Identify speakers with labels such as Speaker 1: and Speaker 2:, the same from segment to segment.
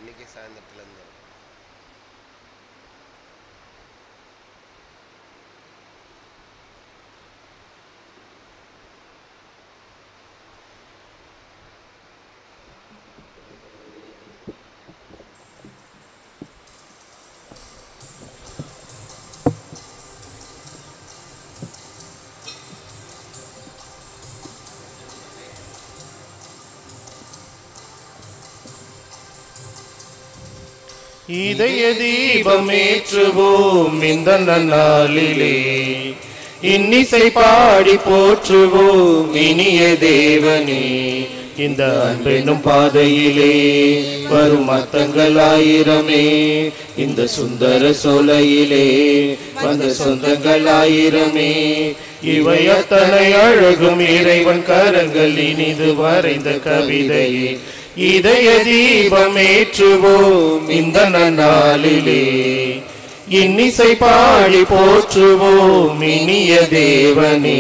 Speaker 1: இன்னைக்கு சாயந்தரத்துலேருந்து
Speaker 2: இதய தீபமேற்றுவோம் இந்த நன்னாளிலே இன்னிசை பாடி போற்றுவோம் இனிய தேவனே இந்த அன்பெனும் பாதையிலே வரும் அர்த்தங்கள் ஆயிரமே இந்த சுந்தர சோலையிலே வந்த சொந்தங்கள் ஆயிரமே இவை அத்தனை அழகும் இறைவன் கரங்கள் இனிது வரைந்த கவிதையே இதய தீபமேற்றுவோம் இந்த நன்னாளிலே இன்னிசை பாடி போற்றுவோம் இனிய தேவனே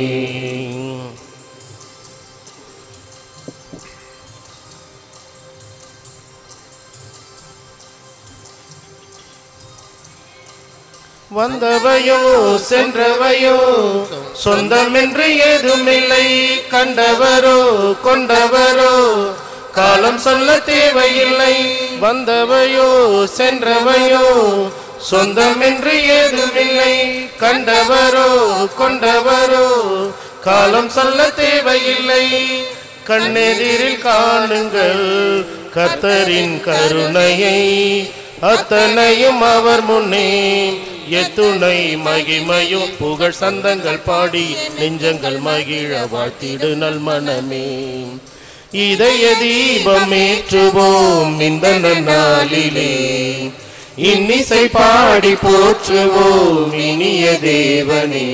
Speaker 2: வந்தவையோ சென்றவையோ சொந்தமென்று ஏதுமில்லை கண்டவரோ கொண்டவரோ காலம் சொல்ல தேவையில்லை வந்தவையோ சென்றவையோ சொந்தமென்று ஏதுமில்லை கண்டவரோ கொண்டவரோ காலம் சொல்ல தேவையில்லை கண்ணெதிரில் காணுங்கள் கர்த்தரின் கருணையை அத்தனையும் அவர் முன்னே எத்துணை மகிமையும் புகழ் சந்தங்கள் பாடி நெஞ்சங்கள் மகிழ வாழ்த்திடு நல் மனமே இதய தீபம் ஏற்றுவோம் இந்த நன்னாளிலே இன்னிசை பாடி போற்றுவோம் இனிய தேவனே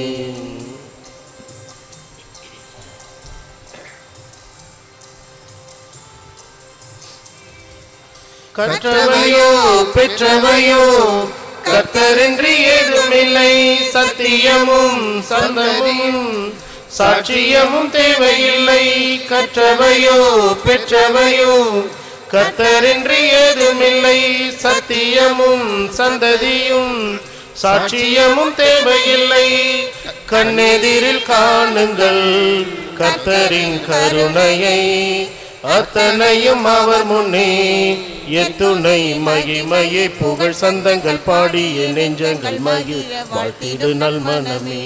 Speaker 2: கற்றவையோ பெற்றவையோ கத்தரின்றி ஏதுமில்லை சத்தியமும் சந்தமும் சாட்சியமும் தேவையில்லை கற்றவையோ பெற்றவையோ கத்தரின்றி ஏதுமில்லை சத்தியமும் சந்ததியும் சாட்சியமும் தேவையில்லை கண்ணெதிரில் காணுங்கள் கர்த்தரின் கருணையை அத்தனையும் அவர் முன்னே எத்துணை மகிமையை புகழ் சந்தங்கள் பாடிய நெஞ்சங்கள் மகிழ் வாழ்த்திடு நல் மனமே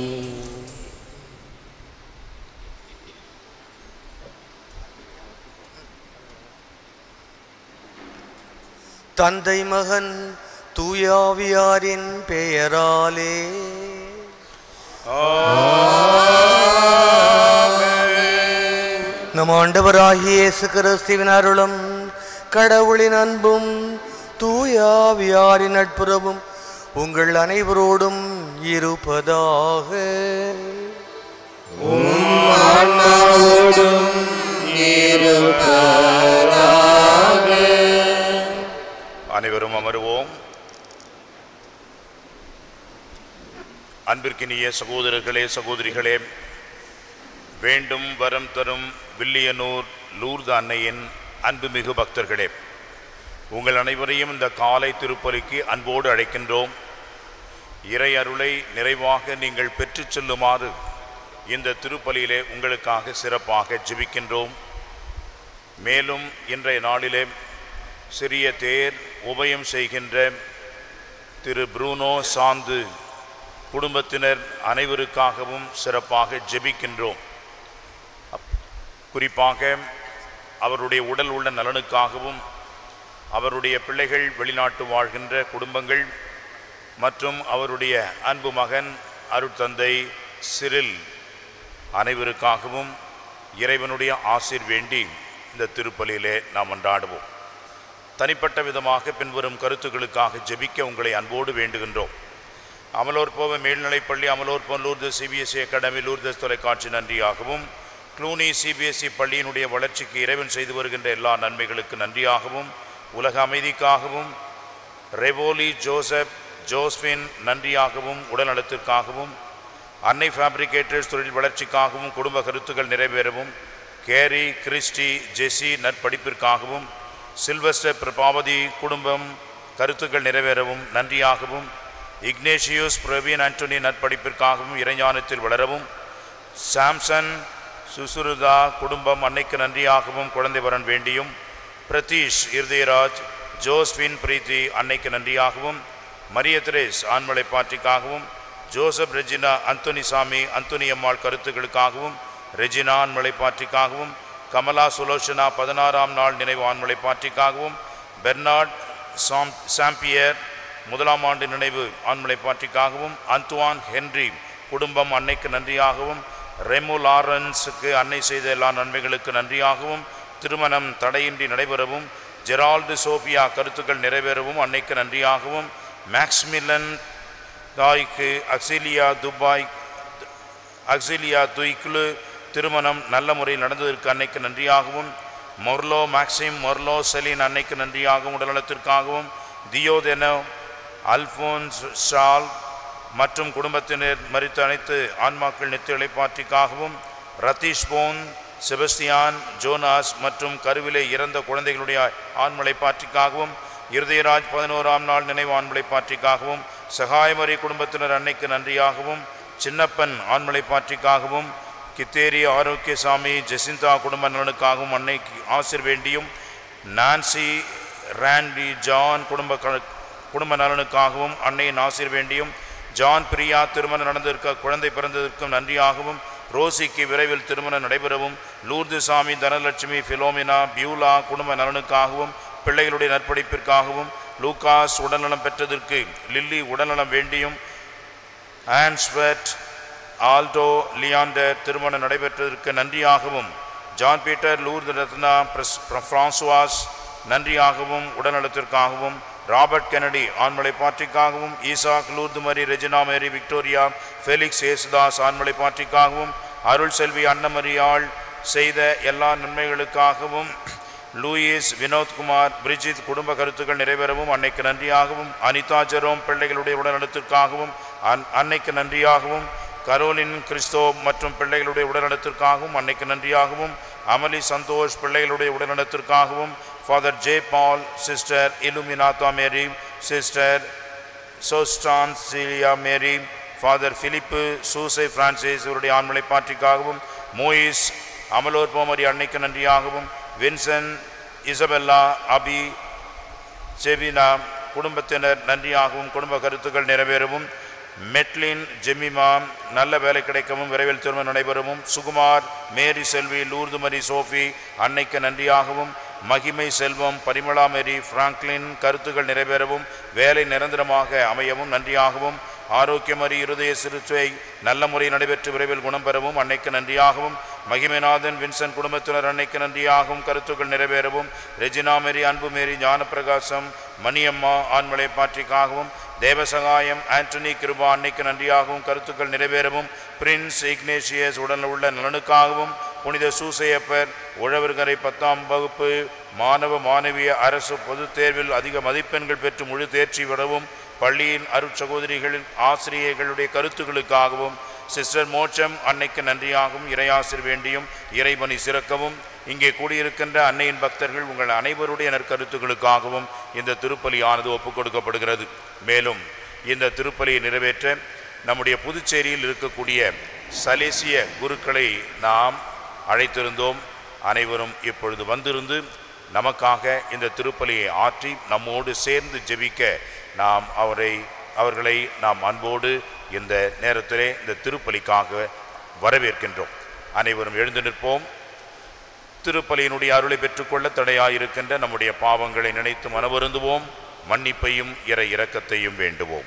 Speaker 3: தந்தை மகன் தூயாவியாரின் பெயராலே நம் ஆண்டவராகிய இயேசு கிறிஸ்துவின் அருளும் கடவுளின் அன்பும் தூயாவியாரின் நட்புறவும் உங்கள் அனைவரோடும் இருப்பதாக
Speaker 4: அனைவரும் அமருவோம் அன்பிற்கினிய சகோதரர்களே சகோதரிகளே வேண்டும் வரம் தரும் வில்லியனூர் லூர்து அன்னையின் அன்புமிகு பக்தர்களே உங்கள் அனைவரையும் இந்த காலை திருப்பலிக்கு அன்போடு அழைக்கின்றோம் இறை அருளை நிறைவாக நீங்கள் பெற்றுச் செல்லுமாறு இந்த திருப்பலியிலே உங்களுக்காக சிறப்பாக ஜெபிக்கின்றோம் மேலும் இன்றைய நாளிலே சிறிய தேர் உபயம் செய்கின்ற திரு ப்ரூனோ சாந்து குடும்பத்தினர் அனைவருக்காகவும் சிறப்பாக ஜெபிக்கின்றோம் அப்- குறிப்பாக அவருடைய உடல் உள்ள நலனுக்காகவும் அவருடைய பிள்ளைகள் வெளிநாட்டு வாழ்கின்ற குடும்பங்கள் மற்றும் அவருடைய அன்பு மகன் அருட்தந்தை சிறில் அனைவருக்காகவும் இறைவனுடைய ஆசீர் வேண்டி இந்த திருப்பலியிலே நாம் கொண்டாடுவோம் தனிப்பட்ட விதமாக பின்வரும் கருத்துக்களுக்காக ஜெபிக்க உங்களை அன்போடு வேண்டுகின்றோம் அமலோற்போவ மேல்நிலைப்பள்ளி Amalorpavam Lourdes CBSE academy Lourdes தொலைக்காட்சி நன்றியாகவும் க்ளூனி சிபிஎஸ்இ பள்ளியினுடைய வளர்ச்சிக்கு இறைவன் செய்து வருகின்ற எல்லா நன்மைகளுக்கு நன்றியாகவும் உலக அமைதிக்காகவும் ரெவோலி ஜோசப் ஜோஸ்பின் நன்றியாகவும் உடல்நலத்திற்காகவும் அன்னை ஃபேப்ரிகேட்டர்ஸ் தொழில் வளர்ச்சிக்காகவும் குடும்ப கருத்துக்கள் நிறைவேறவும் கேரி கிறிஸ்டி ஜெசி நற்படிப்பிற்காகவும் சில்வஸ்டர் பிரபாவதி குடும்பம் கருத்துக்கள் நிறைவேறவும் நன்றியாகவும் இக்னேஷியோஸ் பிரவீன் ஆண்டனி நற்படிப்பிற்காகவும் இறைஞானத்தில் வளரவும் சாம்சன் சுசுருதா குடும்பம் அன்னைக்கு நன்றியாகவும் குழந்தை வரன் வேண்டியும் பிரதீஷ் இருதயராஜ் ஜோஸ்பின் பிரீத்தி அன்னைக்கு நன்றியாகவும் மரிய திரேஸ் ஆண்மலை பாட்டிக்காகவும் Joseph Regina Anthony Sami Anthony Ammal கருத்துக்களுக்காகவும் ரெஜினா ஆண்மலை பாட்டிக்காகவும் கமலா சுலோச்சனா பதினாறாம் நாள் நினைவு ஆண்மலை பாட்டிக்காகவும் பெர்னார்ட் சாம் சாம்பியர் முதலாம் ஆண்டு நினைவு ஆண்மலை பாட்டிக்காகவும் அந்துவான் ஹென்றி குடும்பம் அன்னைக்கு நன்றியாகவும் ரெமு லாரன்ஸுக்கு அன்னை செய்த எல்லா நன்மைகளுக்கு நன்றியாகவும் திருமணம் தடையின்றி நடைபெறவும் ஜெரால்டு சோபியா கருத்துக்கள் நிறைவேறவும் அன்னைக்கு நன்றியாகவும் மேக்ஸ்மில்லன் தாய்க்கு அக்சிலியா துபாய் அக்சிலியா துய்க்குலு திருமணம் நல்ல முறையில் நடந்ததற்கு அன்னைக்கு நன்றியாகவும் மொர்லோ மேக்சிம் மொர்லோ செலின் அன்னைக்கு நன்றியாகவும் உடல்நலத்திற்காகவும் தியோதெனோ அல்போன்ஸ் ஷால் மற்றும் குடும்பத்தினர் மறித்த அனைத்து ஆன்மாக்கள் நித்திய இளைப்பாற்றிக்காகவும் ரதீஷ் போன் செபஸ்தியான் ஜோனாஸ் மற்றும் கருவிலே இறந்த குழந்தைகளுடைய ஆண்மலை பாற்றிக்காகவும் இருதயராஜ் பதினோராம் நாள் நினைவு ஆண்மலை பாற்றிக்காகவும் சகாயமரி குடும்பத்தினர் அன்னைக்கு நன்றியாகவும் சின்னப்பன் ஆண்மலை பாற்றிக்காகவும் கித்தேரி ஆரோக்கியசாமி ஜெசிந்தா குடும்ப நலனுக்காகவும் அன்னைக்கு ஆசிர் வேண்டியும் நான்சி ராண்டி ஜான் குடும்ப க- குடும்ப நலனுக்காகவும் அன்னையின் ஆசிர் வேண்டியும் ஜான் பிரியா திருமணம் நடந்திருக்க குழந்தை பிறந்ததற்கும் நன்றியாகவும் ரோசிக்கு விரைவில் திருமணம் நடைபெறவும் லூர்து சாமி தனலட்சுமி ஃபிலோமினா பியூலா குடும்ப நலனுக்காகவும் பிள்ளைகளுடைய நற்படிப்பிற்காகவும் லூகாஸ் உடல்நலம் பெற்றதற்கு லில்லி உடல்நலம் வேண்டியும் ஆன்ஸ்வெட் ஆல்டோ லியாண்டர் திருமணம் நடைபெற்றதற்கு நன்றியாகவும் ஜான் பீட்டர் லூர்து ரத்னா பிரஸ் பிரான்சுவாஸ் நன்றியாகவும் உடல்நலத்திற்காகவும் ராபர்ட் கெனடி ஆண்மலை பாட்டிக்காகவும் Isaac Lourdu Mari Regina Mary Victoria Felix Yesudas Anmalai பாட்டிக்காகவும் அருள் செல்வி அன்னமரியாள் செய்த எல்லா நன்மைகளுக்காகவும் லூயிஸ் வினோத்குமார் பிரிஜித் குடும்ப கருத்துக்கள் நிறைவேறவும் அன்னைக்கு நன்றியாகவும் அனிதா ஜெரோம் பிள்ளைகளுடைய உடல்நலத்திற்காகவும் அன் அன்னைக்கு நன்றியாகவும் கரோலின் கிறிஸ்தோ மற்றும் பிள்ளைகளுடைய உடல்நலத்திற்காகவும் அன்னைக்கு நன்றியாகவும் அமலி சந்தோஷ் பிள்ளைகளுடைய உடல்நலத்திற்காகவும் father J Paul sister Illuminata Mary sister சோஸ்டான்சிலியா Mary father Philip Susai Francis இவருடைய ஆண்மலை பாட்டிக்காகவும் மோயிஸ் அமலோர் போமரி அன்னைக்கு நன்றியாகவும் வின்சன் இசபெல்லா அபி செவினா குடும்பத்தினர் நன்றியாகவும் குடும்ப கருத்துக்கள் நிறைவேறவும் மெட்லின் ஜெமிமா நல்ல வேலை கிடைக்கவும் விரைவில் திருமணம் நடைபெறவும் சுகுமார் மேரி செல்வி லூர்துமரி சோஃபி அன்னைக்கு நன்றியாகவும் மகிமை செல்வம் பரிமளா மேரி பிராங்க்லின் கருத்துக்கள் நிறைவேறவும் வேலை நிரந்தரமாக அமையவும் நன்றியாகவும் ஆரோக்கியமரி இருதய சிகிச்சை நல்ல முறை நடைபெற்று விரைவில் குணம் பெறவும் அன்னைக்கு நன்றியாகவும் மகிமைநாதன் வின்சன் குடும்பத்தினர் அன்னைக்கு நன்றியாகவும் கருத்துக்கள் நிறைவேறவும் ரெஜினா மேரி அன்பு மேரி ஞானப்பிரகாசம் மணியம்மா ஆண்மலை பாற்றிக்காகவும் தேவசகாயம் ஆண்டனி கிருபா அன்னைக்கு நன்றியாகவும் கருத்துக்கள் நிறைவேறவும் பிரின்ஸ் இக்னேஷியஸ் உடல் உள்ள நலனுக்காகவும் புனித சூசையப்பர் உழவர்கரை பத்தாம் வகுப்பு மாணவ மாணவிய அரசு பொதுத் தேர்வில் அதிக மதிப்பெண்கள் பெற்று முழு தேர்ச்சி விடவும் பள்ளியின் அருட்சகோதரிகளின் ஆசிரியர்களுடைய கருத்துக்களுக்காகவும் சிஸ்டர் மோட்சம் அன்னைக்கு நன்றியாகவும் இறையாசிர் வேண்டியும் இறைபணி சிறக்கவும் இங்கே கூடியிருக்கின்ற அன்னையின் பக்தர்கள் உங்கள் அனைவருடைய நற்கருத்துக்களுக்காகவும் இந்த திருப்பலியானது ஒப்புக் கொடுக்கப்படுகிறது மேலும் இந்த திருப்பலியை நிறைவேற்ற நம்முடைய புதுச்சேரியில் இருக்கக்கூடிய சலேசிய குருக்களை நாம் அழைத்திருந்தோம் அனைவரும் இப்பொழுது வந்திருந்து நமக்காக இந்த திருப்பலியை ஆற்றி நம்மோடு சேர்ந்து ஜெபிக்க நாம் அவரை அவர்களை நாம் அன்போடு இந்த நேரத்திலே இந்த திருப்பலிக்காக வரவேற்கின்றோம் அனைவரும் எழுந்து நிற்போம் திருப்பலியினுடைய அருளை பெற்றுக்கொள்ள தடையாயிருக்கின்ற நம்முடைய பாவங்களை நினைத்து மனவருந்துவோம் மன்னிப்பையும் இறை இரக்கத்தையும் வேண்டுவோம்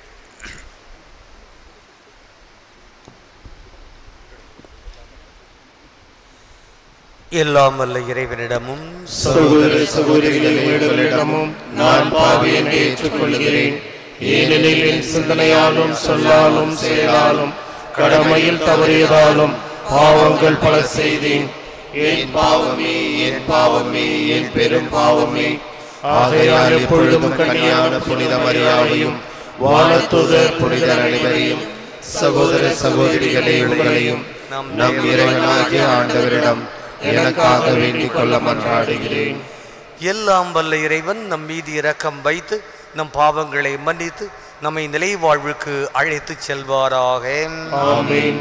Speaker 3: எல்லாம் வல்ல இறைவனிடமும்
Speaker 2: சகோதர சகோதரிகளிடமும் நான் பாவி என்று ஏற்றுக்கொள்கிறேன் ஏனெனில் என் சிந்தனையாலும் சொல்லாலும் செயலாலும் கடமையில் தவறியதாலும் பாவங்கள் பல செய்தேன் என் பாவமே என் பாவமே என் பெரும் பாவமே ஆகையால் எப்பொழுதும் கன்னியான புனித மரியாதையும் வானத்துதர் புனிதர் அனைவரையும் சகோதர சகோதரிகளே உங்களையும் நம் இறைவனாகிய ஆண்டவரிடம் எனக்காக வேண்டிக் கொள்ள மன்றாடுகிறேன்
Speaker 3: எல்லாம் வல்ல இறைவன் நம் மீது இரக்கம் வைத்து நம் பாவங்களை மன்னித்து நம்மை நிலை வாழ்வுக்கு அழைத்து செல்வாராக
Speaker 2: ஆமென்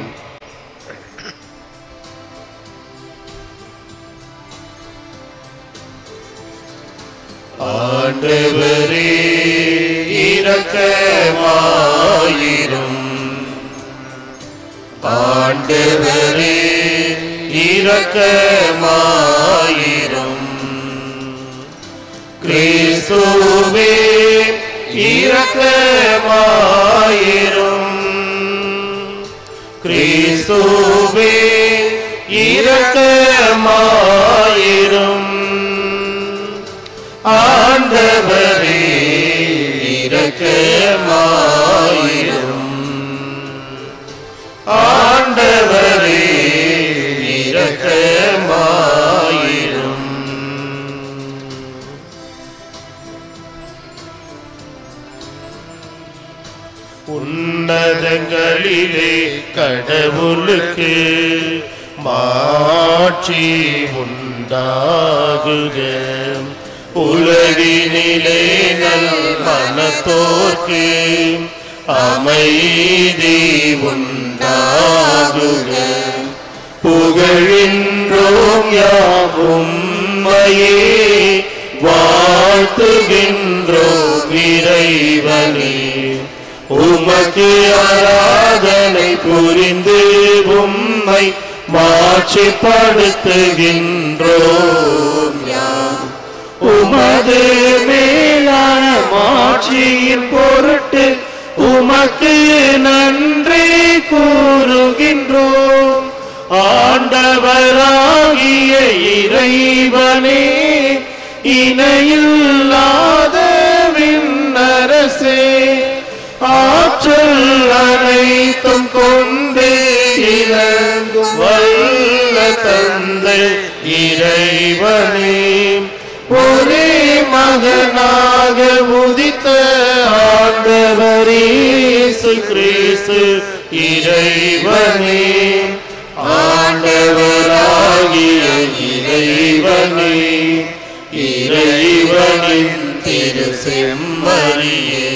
Speaker 2: ஆண்டவரே இரக்கமாயிரும் ஆண்டவரே இரக்கமாயிரும் கிறிஸ்துவே இரக்கமாயிரும் கிறிஸ்துவே இரக்கமாயிரும் ஆண்டவரே இரக்கமாயிரும் ஆண்டவரே இரக்கமாயிரும் உன்னதங்களிலே கடவுளுக்கு மாட்சி உண்டாகுக உலகினிலே நல் மனத்தோர்க்கு அமைதி உண்டாகுக புகழின்றோம் யாவும் உம்மையே வாழ்த்துகின்றோம் இறைவனே உமக்கு ஆராதனை புரிந்து உம்மை மாட்சிப்படுத்துகின்றோம் யாம் உமது மேலான மாட்சியின் பொருட்டு உமக்கு நன்றி கூறுகின்றோம் ஆண்டவராகிய இறைவனே இணையில்லாத விண்ணரசே ஆற்றல் அனைத்தும் கொண்டு இறங்கும் வல்ல தந்தை இறைவனே ஒரே மகனாக உதித்த ஆண்டவரேசு கிறிஸ்து இறைவனே ஆண்டவராகிய இறைவனே இறைவனின் திரு செம்மறியே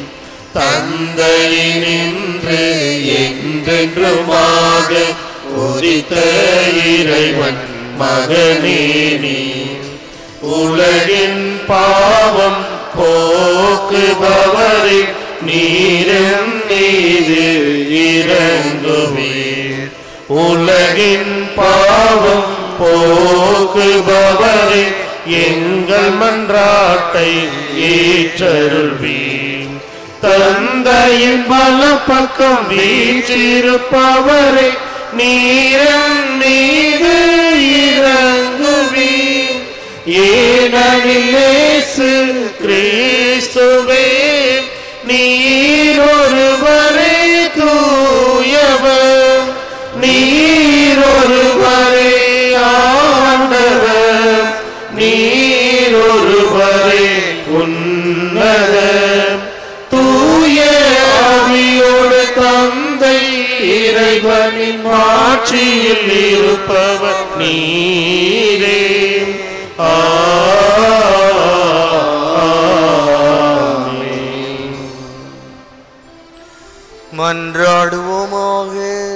Speaker 2: தந்தையினின்று என்றென்றுமாக உதித்த இறைவன் மகனே நீ உலகின் பாவம் போக்குபவரை நீரும் மீது இறங்குவீர் உலகின் பாவம் போக்குபவரை எங்கள் மன்றாட்டை ஏற்றருள்வீர் தந்தையின் பல பக்கம் வீற்றிருப்பவரை நீரம் மீது இறங்குவீர் ஏனெனிலேசு கிறிஸ்துவே நீர் ஒருவரே தூயவர் நீர் ஒருவரே ஆண்டவர் நீர் ஒருவரே உன்னத தூய ஆவியோடு தந்தை இறைவனின் ஆட்சியில் இருப்பவர் நீரே ஆமென்.
Speaker 3: மன்றாடுவோமாக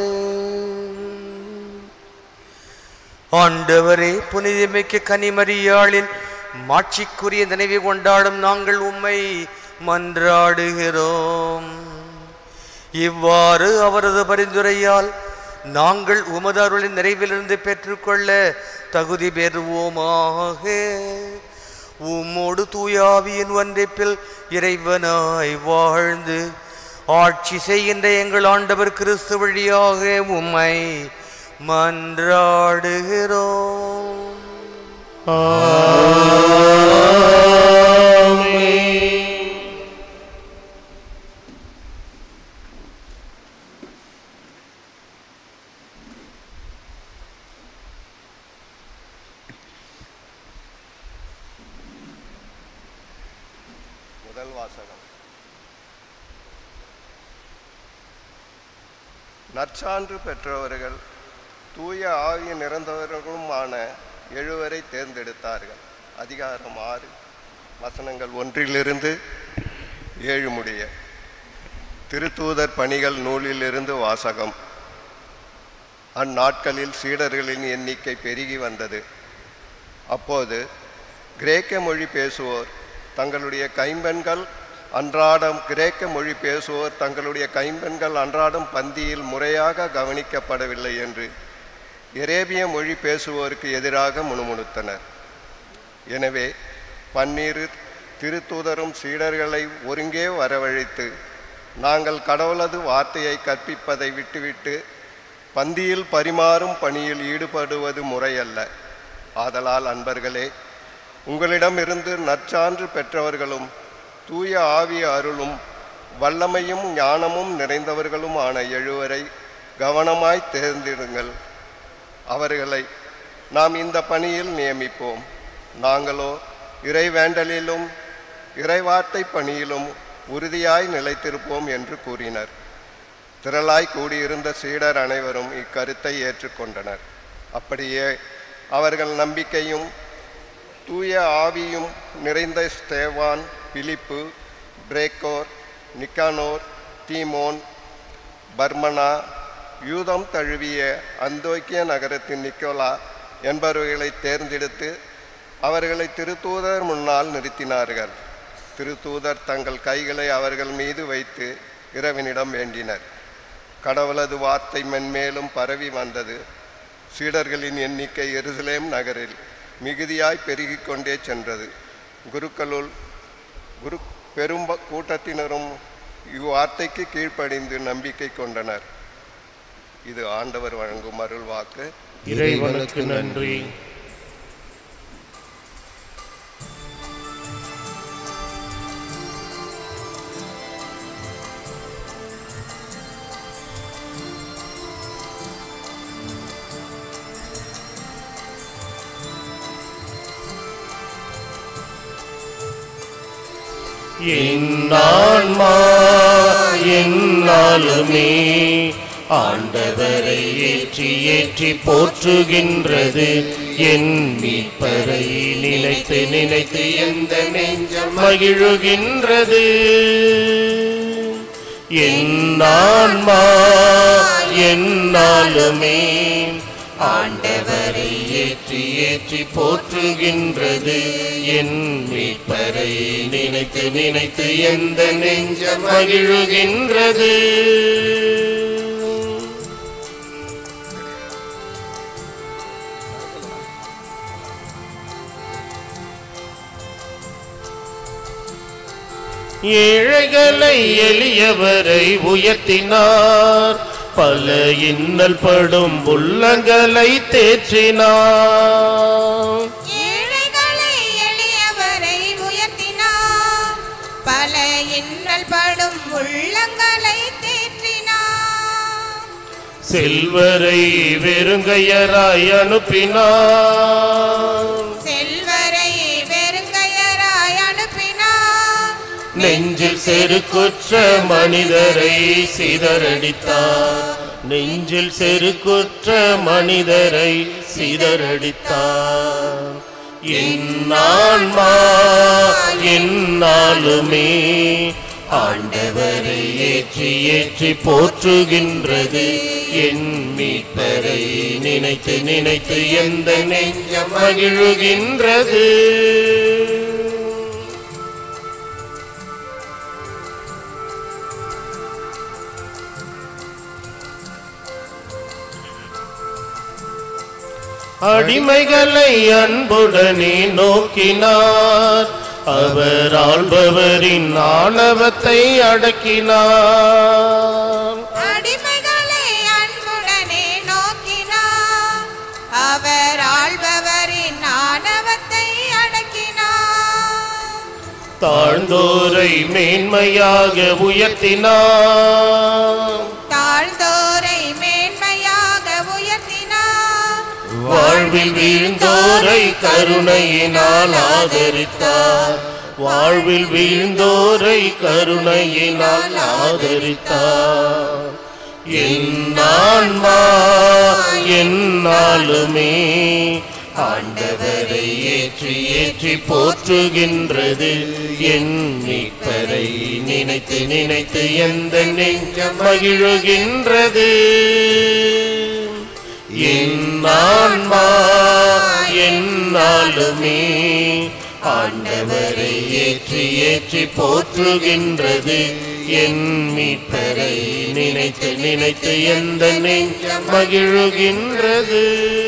Speaker 3: ஆண்டவரே புனிதமிக்க கனிமறியாளின் மாட்சிக்குரிய நினைவை கொண்டாடும் நாங்கள் உம்மை மன்றாடுகிறோம் இவ்வாறு அவரது பரிந்துரையால் நாங்கள் உமது அருளின் நிறைவிலிருந்து பெற்றுக்கொள்ள தகுதி பெறுவோமாக உம்மோடு தூயாவியின் ஒன்றிப்பில் இறைவனாய் வாழ்ந்து ஆட்சி செய்கின்ற எங்கள் ஆண்டவர் கிறிஸ்து வழியாக உம்மை மன்றாடுகிறோம்
Speaker 1: முதல் வாசகம் நற்சான்று பெற்றவர்கள் தூய ஆவிய நிறந்தவர்களுமான எழுவரை தேர்ந்தெடுத்தார்கள் அதிகாரம் ஆறு வசனங்கள் ஒன்றிலிருந்து ஏழு முடிய திருத்தூதர் பணிகள் நூலிலிருந்து வாசகம் அந்நாட்களில் சீடர்களின் எண்ணிக்கை பெருகி வந்தது அப்போது கிரேக்க மொழி பேசுவோர் தங்களுடைய கைம்பெண்கள் அன்றாடம் கிரேக்க மொழி பேசுவோர் தங்களுடைய கைம்பெண்கள் அன்றாடம் பந்தியில் முறையாக கவனிக்கப்படவில்லை என்று எரேபிய மொழி பேசுவோருக்கு எதிராக முணுமுணுத்தனர் எனவே பன்னீர் திருத்தூதரும் சீடர்களை ஒருங்கே வரவழைத்து நாங்கள் கடவுளது வார்த்தையை கற்பிப்பதை விட்டுவிட்டு பந்தியில் பரிமாறும் பணியில் ஈடுபடுவது முறையல்ல ஆதலால் அன்பர்களே உங்களிடமிருந்து நற்சான்று பெற்றவர்களும் தூய ஆவிய அருளும் வல்லமையும் ஞானமும் நிறைந்தவர்களும் ஆன எழுவரை கவனமாய் தேர்ந்திடுங்கள் அவர்களை நாம் இந்த பணியில் நியமிப்போம் நாங்களோ இறைவேண்டலிலும் இறைவார்த்தை பணியிலும் உறுதியாய் நிலைத்திருப்போம் என்று கூறினர் திரளாய் கூடியிருந்த சீடர் அனைவரும் இக்கருத்தை ஏற்றுக்கொண்டனர் அப்படியே அவர்கள் நம்பிக்கையும் தூய ஆவியும் நிறைந்த ஸ்தேவான் பிலிப்பு பிரேக்கோர் நிக்கானோர் தீமோன் பர்மனா யூதம் தழுவிய அந்தோக்கிய நகரத்தின் நிக்கோலா என்பவர்களை தேர்ந்தெடுத்து அவர்களை திருத்தூதர் முன்னால் நிறுத்தினார்கள் திருத்தூதர் தங்கள் கைகளை அவர்கள் மீது வைத்து இறைவனிடம் வேண்டினர் கடவுளது வார்த்தை மென்மேலும் பரவி வந்தது சீடர்களின் எண்ணிக்கை எருசலேம் நகரில் மிகுதியாய் பெருகிக் கொண்டே சென்றது குருக்களுள் குரு பெரும் கூட்டத்தினரும் இவ்வார்த்தைக்கு கீழ்ப்படிந்து நம்பிக்கை கொண்டனர் இது ஆண்டவர் வழங்கும் அருள் வாக்கு
Speaker 2: இறைவனுக்கு நன்றி என்னான்மா என்னாலுமே ஆண்டவரை ஏற்றி ஏற்றி போற்றுகின்றது என் மீட்பரை நினைத்து நினைத்து எந்த நெஞ்சம் மகிழுகின்றது என்னான்மா என்னாலுமே ஆண்டவரை ஏற்றி ஏற்றி போற்றுகின்றது என் மீட்பரை நினைத்து நினைத்து எந்த நெஞ்சம் மகிழுகின்றது ஏழைகளை எளியவரை உயர்த்தினார் பல இன்னல் படும் உள்ளங்களை தேற்றினார்
Speaker 5: ஏழைகளை எளியவரை உயர்த்தினார் பல இன்னல் படும் உள்ளங்களை தேற்றினார்
Speaker 2: செல்வரை வெறுங்கையராய் அனுப்பினார்
Speaker 5: செல்வரை வெறுங்கையராய் அனுப்பினார்
Speaker 2: நெஞ்சில் செருக்குற்ற மனிதரை சிதறடித்தார் நெஞ்சில் செருக்குற்ற மனிதரை சிதறடித்தார் என்னான்மா என்னாலுமே ஆண்டவரை ஏற்றி ஏற்றி போற்றுகின்றது என் மீட்பரை நினைத்து நினைத்து எந்த நெஞ்சம் மகிழுகின்றது அடிமைகளை அன்புடனே நோக்கினார் அவர் ஆள்பவரின் ஆணவத்தை அடக்கினார்
Speaker 5: அடிமைகளை அன்புடனே நோக்கினார் அவர் ஆள்பவரின் ஆணவத்தை அடக்கினார்
Speaker 2: தாழ்ந்தோரை மேன்மையாக உயர்த்தினார்
Speaker 5: தாழ்ந்தோரை மேன்மையாக உயர்த்தினார்
Speaker 2: வாழ்வில் வீழ்ந்தோரை கருணையினால் ஆதரித்தார் வாழ்வில் வீழ்ந்தோரை கருணையினால் ஆதரித்தார் என்னான்மா என்னாலுமே ஆண்டவரை ஏற்றி ஏற்றி போற்றுகின்றது என் மீட்பரை நினைத்து நினைத்து எந்த நெஞ்சம் மகிழுகின்றது என் ஆன்மா என்னாலுமே ஆண்டவரை ஏற்றி ஏற்றி போற்றுகின்றது என் மீட்பரை நினைத்து நினைத்து எந்த நெஞ்சம் மகிழுகின்றது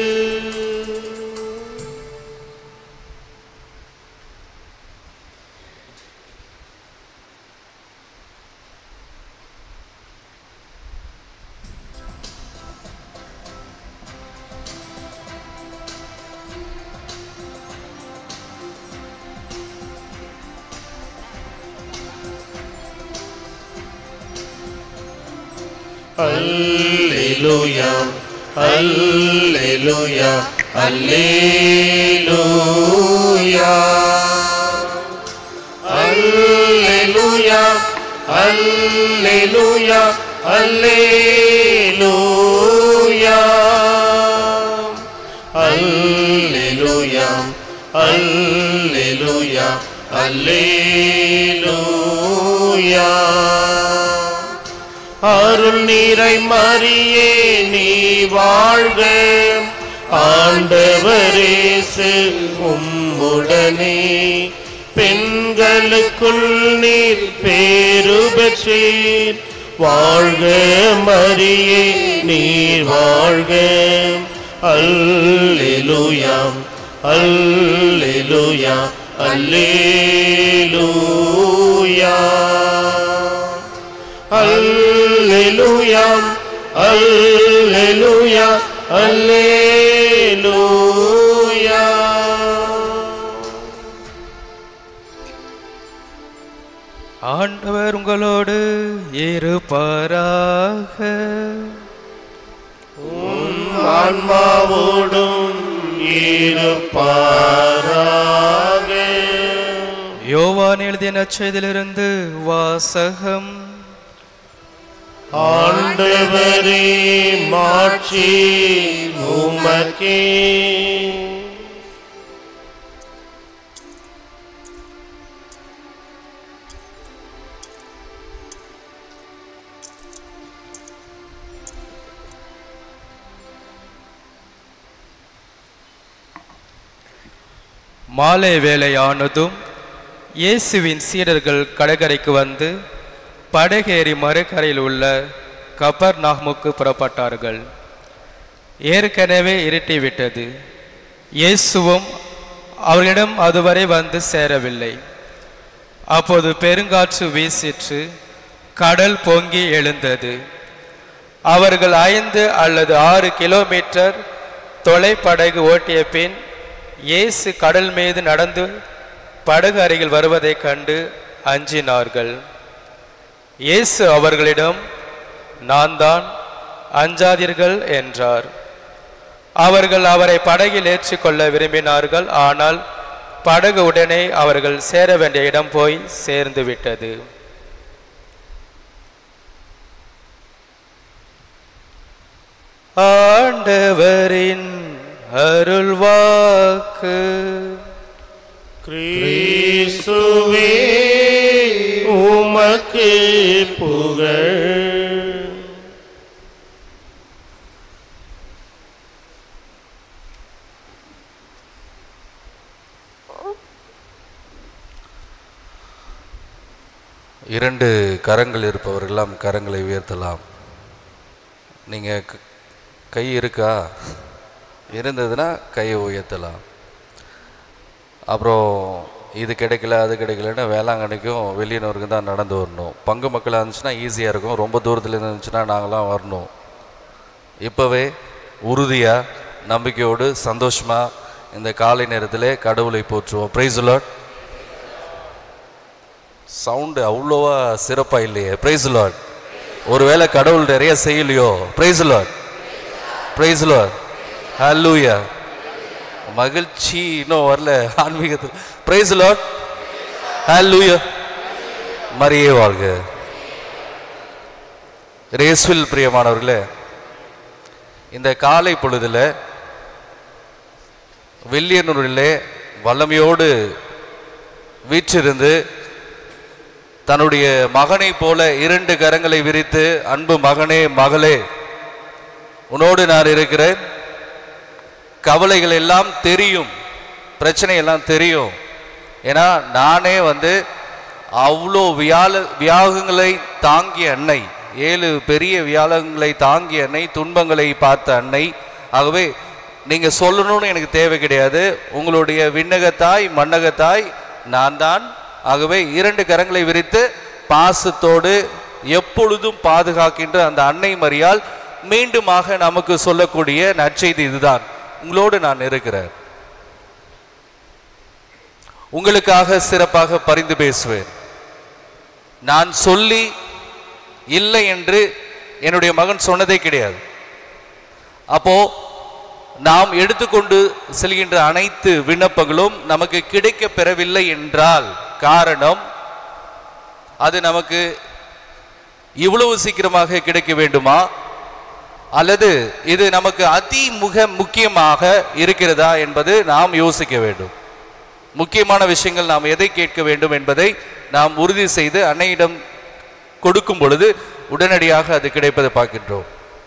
Speaker 2: Alleluia, Alleluia, Alleluia. Alleluia, Alleluia, Alleluia. Alleluia, Alleluia, Alleluia. அருள் நீரை மறியே நீ வாழ்க ஆண்டவரேசு உம்முடனே பெண்களுக்குள் நீர் பேரு பெற்றீர் வாழ்க மரியே நீர் வாழ்க அல்லேலூயா அல்லேலூயா அல்லேலூயா அல்லேலூயா அல்லேலூயா அல்லேலூயா
Speaker 6: ஆண்டவர் உங்களோடு இருப்பாராக
Speaker 2: ஆன்மாவோடும் இருப்பாராக
Speaker 6: யோவான் எழுதிய நற்செய்தியிலிருந்து வாசகம்
Speaker 2: ஆண்டவரே மாட்சி உமக்கே
Speaker 6: மாலை வேளையானதும் இயேசுவின் சீடர்கள் கடற்கரைக்கு வந்து படகேறி மறுகரையில் உள்ள கபர் நாஹ்முக்கு புறப்பட்டார்கள் ஏற்கனவே இருட்டிவிட்டது இயேசுவும் அவர்களிடம் அதுவரை வந்து சேரவில்லை அப்போது பெருங்காற்று வீசிற்று கடல் பொங்கி எழுந்தது அவர்கள் ஐந்து அல்லது ஆறு கிலோமீட்டர் தொலைப்படகு ஓட்டிய பின் இயேசு கடல் மீது நடந்து படகு அருகில் வருவதைக் கண்டு அஞ்சினார்கள் இயேசு அவர்களிடம் நான் தான் அஞ்சாதீர்கள் என்றார் அவர்கள் அவரை படகில் ஏற்றிக்கொள்ள விரும்பினார்கள் ஆனால் படகு உடனே அவர்கள் சேர வேண்டிய இடம் போய் சேர்ந்து விட்டது ஆண்டவரின் அருள்வாக்கு
Speaker 2: கிறிஸ்துவே உமக்கு புகழ்
Speaker 7: இரண்டு கரங்கள் இருப்பவர்களெல்லாம் கரங்களை உயர்த்தலாம் நீங்கள் கை இருக்கா இருந்ததுன்னா கையை உயர்த்தலாம் அப்புறம் இது கிடைக்கல அது கிடைக்கலன்னா வேளாங்கண்ணிக்கும் வெளியினருக்கும் தான் நடந்து வரணும் பங்கு மக்களாக இருந்துச்சுன்னா ஈஸியாக இருக்கும் ரொம்ப தூரத்தில் இருந்துச்சுன்னா நாங்களாம் வரணும் இப்போவே உறுதியாக நம்பிக்கையோடு சந்தோஷமாக இந்த காலை நேரத்தில் கடவுளை போற்றுவோம் ப்ரைஸ் லாட் சவுண்டு அவ்வளோவா சிறப்பாக இல்லையே ப்ரைஸ் லாட் ஒருவேளை கடவுள் நிறைய செய்யலையோ praise lord praise lord hallelujah மகிழ்ச்சி இன்னும் வரல ஆன்மீகத்தில் ப்ரைஸ் லாட் ஹல்லூயா மரியே வாழ்க ரேஸ்வில் பிரியமானவர்களே இந்த காலை பொழுதுல வெள்ளியனூரிலே வல்லமையோடு வீற்றிருந்து தன்னுடைய மகனைப் போல இரண்டு கரங்களை விரித்து அன்பு மகனே மகளே உன்னோடு நான் இருக்கிறேன் கவலைகள் எல்லாம் தெரியும் பிரச்சனை எல்லாம் தெரியும் ஏன்னா நானே வந்து அவ்வளோ வியாழ வியாகங்களை தாங்கிய அன்னை ஏழு பெரிய வியாழங்களை தாங்கிய அன்னை துன்பங்களை பார்த்த அன்னை ஆகவே நீங்க சொல்லணும்னு எனக்கு தேவை கிடையாது உங்களுடைய விண்ணகத்தாய் மண்ணகத்தாய் நான் தான் ஆகவே இரண்டு கரங்களை விரித்து பாசத்தோடு எப்பொழுதும் பாதுகாக்கின்ற அந்த அன்னை மரியால் மீண்டுமாக நமக்கு சொல்லக்கூடிய நற்செய்தி இதுதான் உங்களோடு நான் இருக்கிறேன் உங்களுக்காக சிறப்பாக பரிந்து பேசுவேன் நான் சொல்லி இல்லை என்று என்னுடைய மகன் சொன்னதே கிடையாது அப்போ நாம் எடுத்துக்கொண்டு செல்கின்ற அனைத்து விண்ணப்பங்களும் நமக்கு கிடைக்க பெறவில்லை என்றால் காரணம் அது நமக்கு இவ்வளவு சீக்கிரமாக கிடைக்க வேண்டுமா அல்லது இது நமக்கு அதிமுக முக்கியமாக இருக்கிறதா என்பது நாம் யோசிக்க வேண்டும் முக்கியமான விஷயங்கள் நாம் எதை கேட்க வேண்டும் என்பதை நாம் உறுதி செய்து அன்னையிடம் கொடுக்கும் பொழுது உடனடியாக அது கிடைப்பதை பார்க்கின்றோம்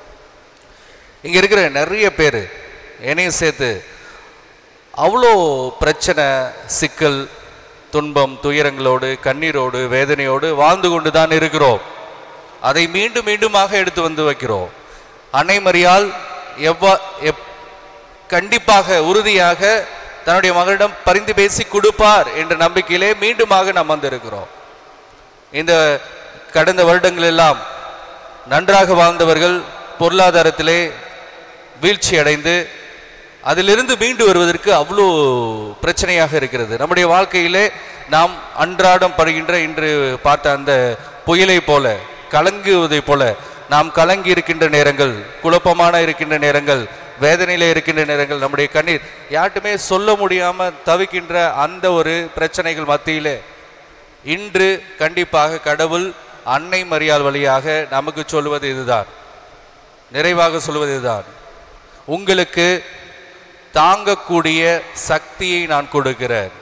Speaker 7: இங்க இருக்கிற நிறைய பேர் என்னையும் சேர்த்து அவ்வளோ பிரச்சனை சிக்கல் துன்பம் துயரங்களோடு கண்ணீரோடு வேதனையோடு வாழ்ந்து கொண்டு தான் இருக்கிறோம் அதை மீண்டும் மீண்டுமாக எடுத்து வந்து வைக்கிறோம் அன்னை மரியால் எவ்வா எப் கண்டிப்பாக உறுதியாக தன்னுடைய மகளிடம் பரிந்து பேசி கொடுப்பார் என்ற நம்பிக்கையிலே மீண்டுமாக நாம் வந்திருக்கிறோம் இந்த கடந்த வருடங்கள் எல்லாம் நன்றாக வாழ்ந்தவர்கள் பொருளாதாரத்திலே வீழ்ச்சி அடைந்து அதிலிருந்து மீண்டு வருவதற்கு அவ்வளோ பிரச்சனையாக இருக்கிறது நம்முடைய வாழ்க்கையிலே நாம் அன்றாடம் படுகின்ற இன்று பார்த்த அந்த புயலை போல கலங்குவதைப் போல நாம் கலங்கி இருக்கின்ற நேரங்கள் குழப்பமான இருக்கின்ற நேரங்கள் வேதனையில இருக்கின்ற நேரங்கள் நம்முடைய கண்ணீர் யார்ட்டுமே சொல்ல முடியாம தவிக்கின்ற அந்த ஒரு பிரச்சனைகள் மத்தியிலே இன்று கண்டிப்பாக கடவுள் அன்னை மரியாள் வழியாக நமக்கு சொல்வது இதுதான் நிறைவாக சொல்வது இதுதான் உங்களுக்கு தாங்கக்கூடிய சக்தியை நான் கொடுக்கிறேன்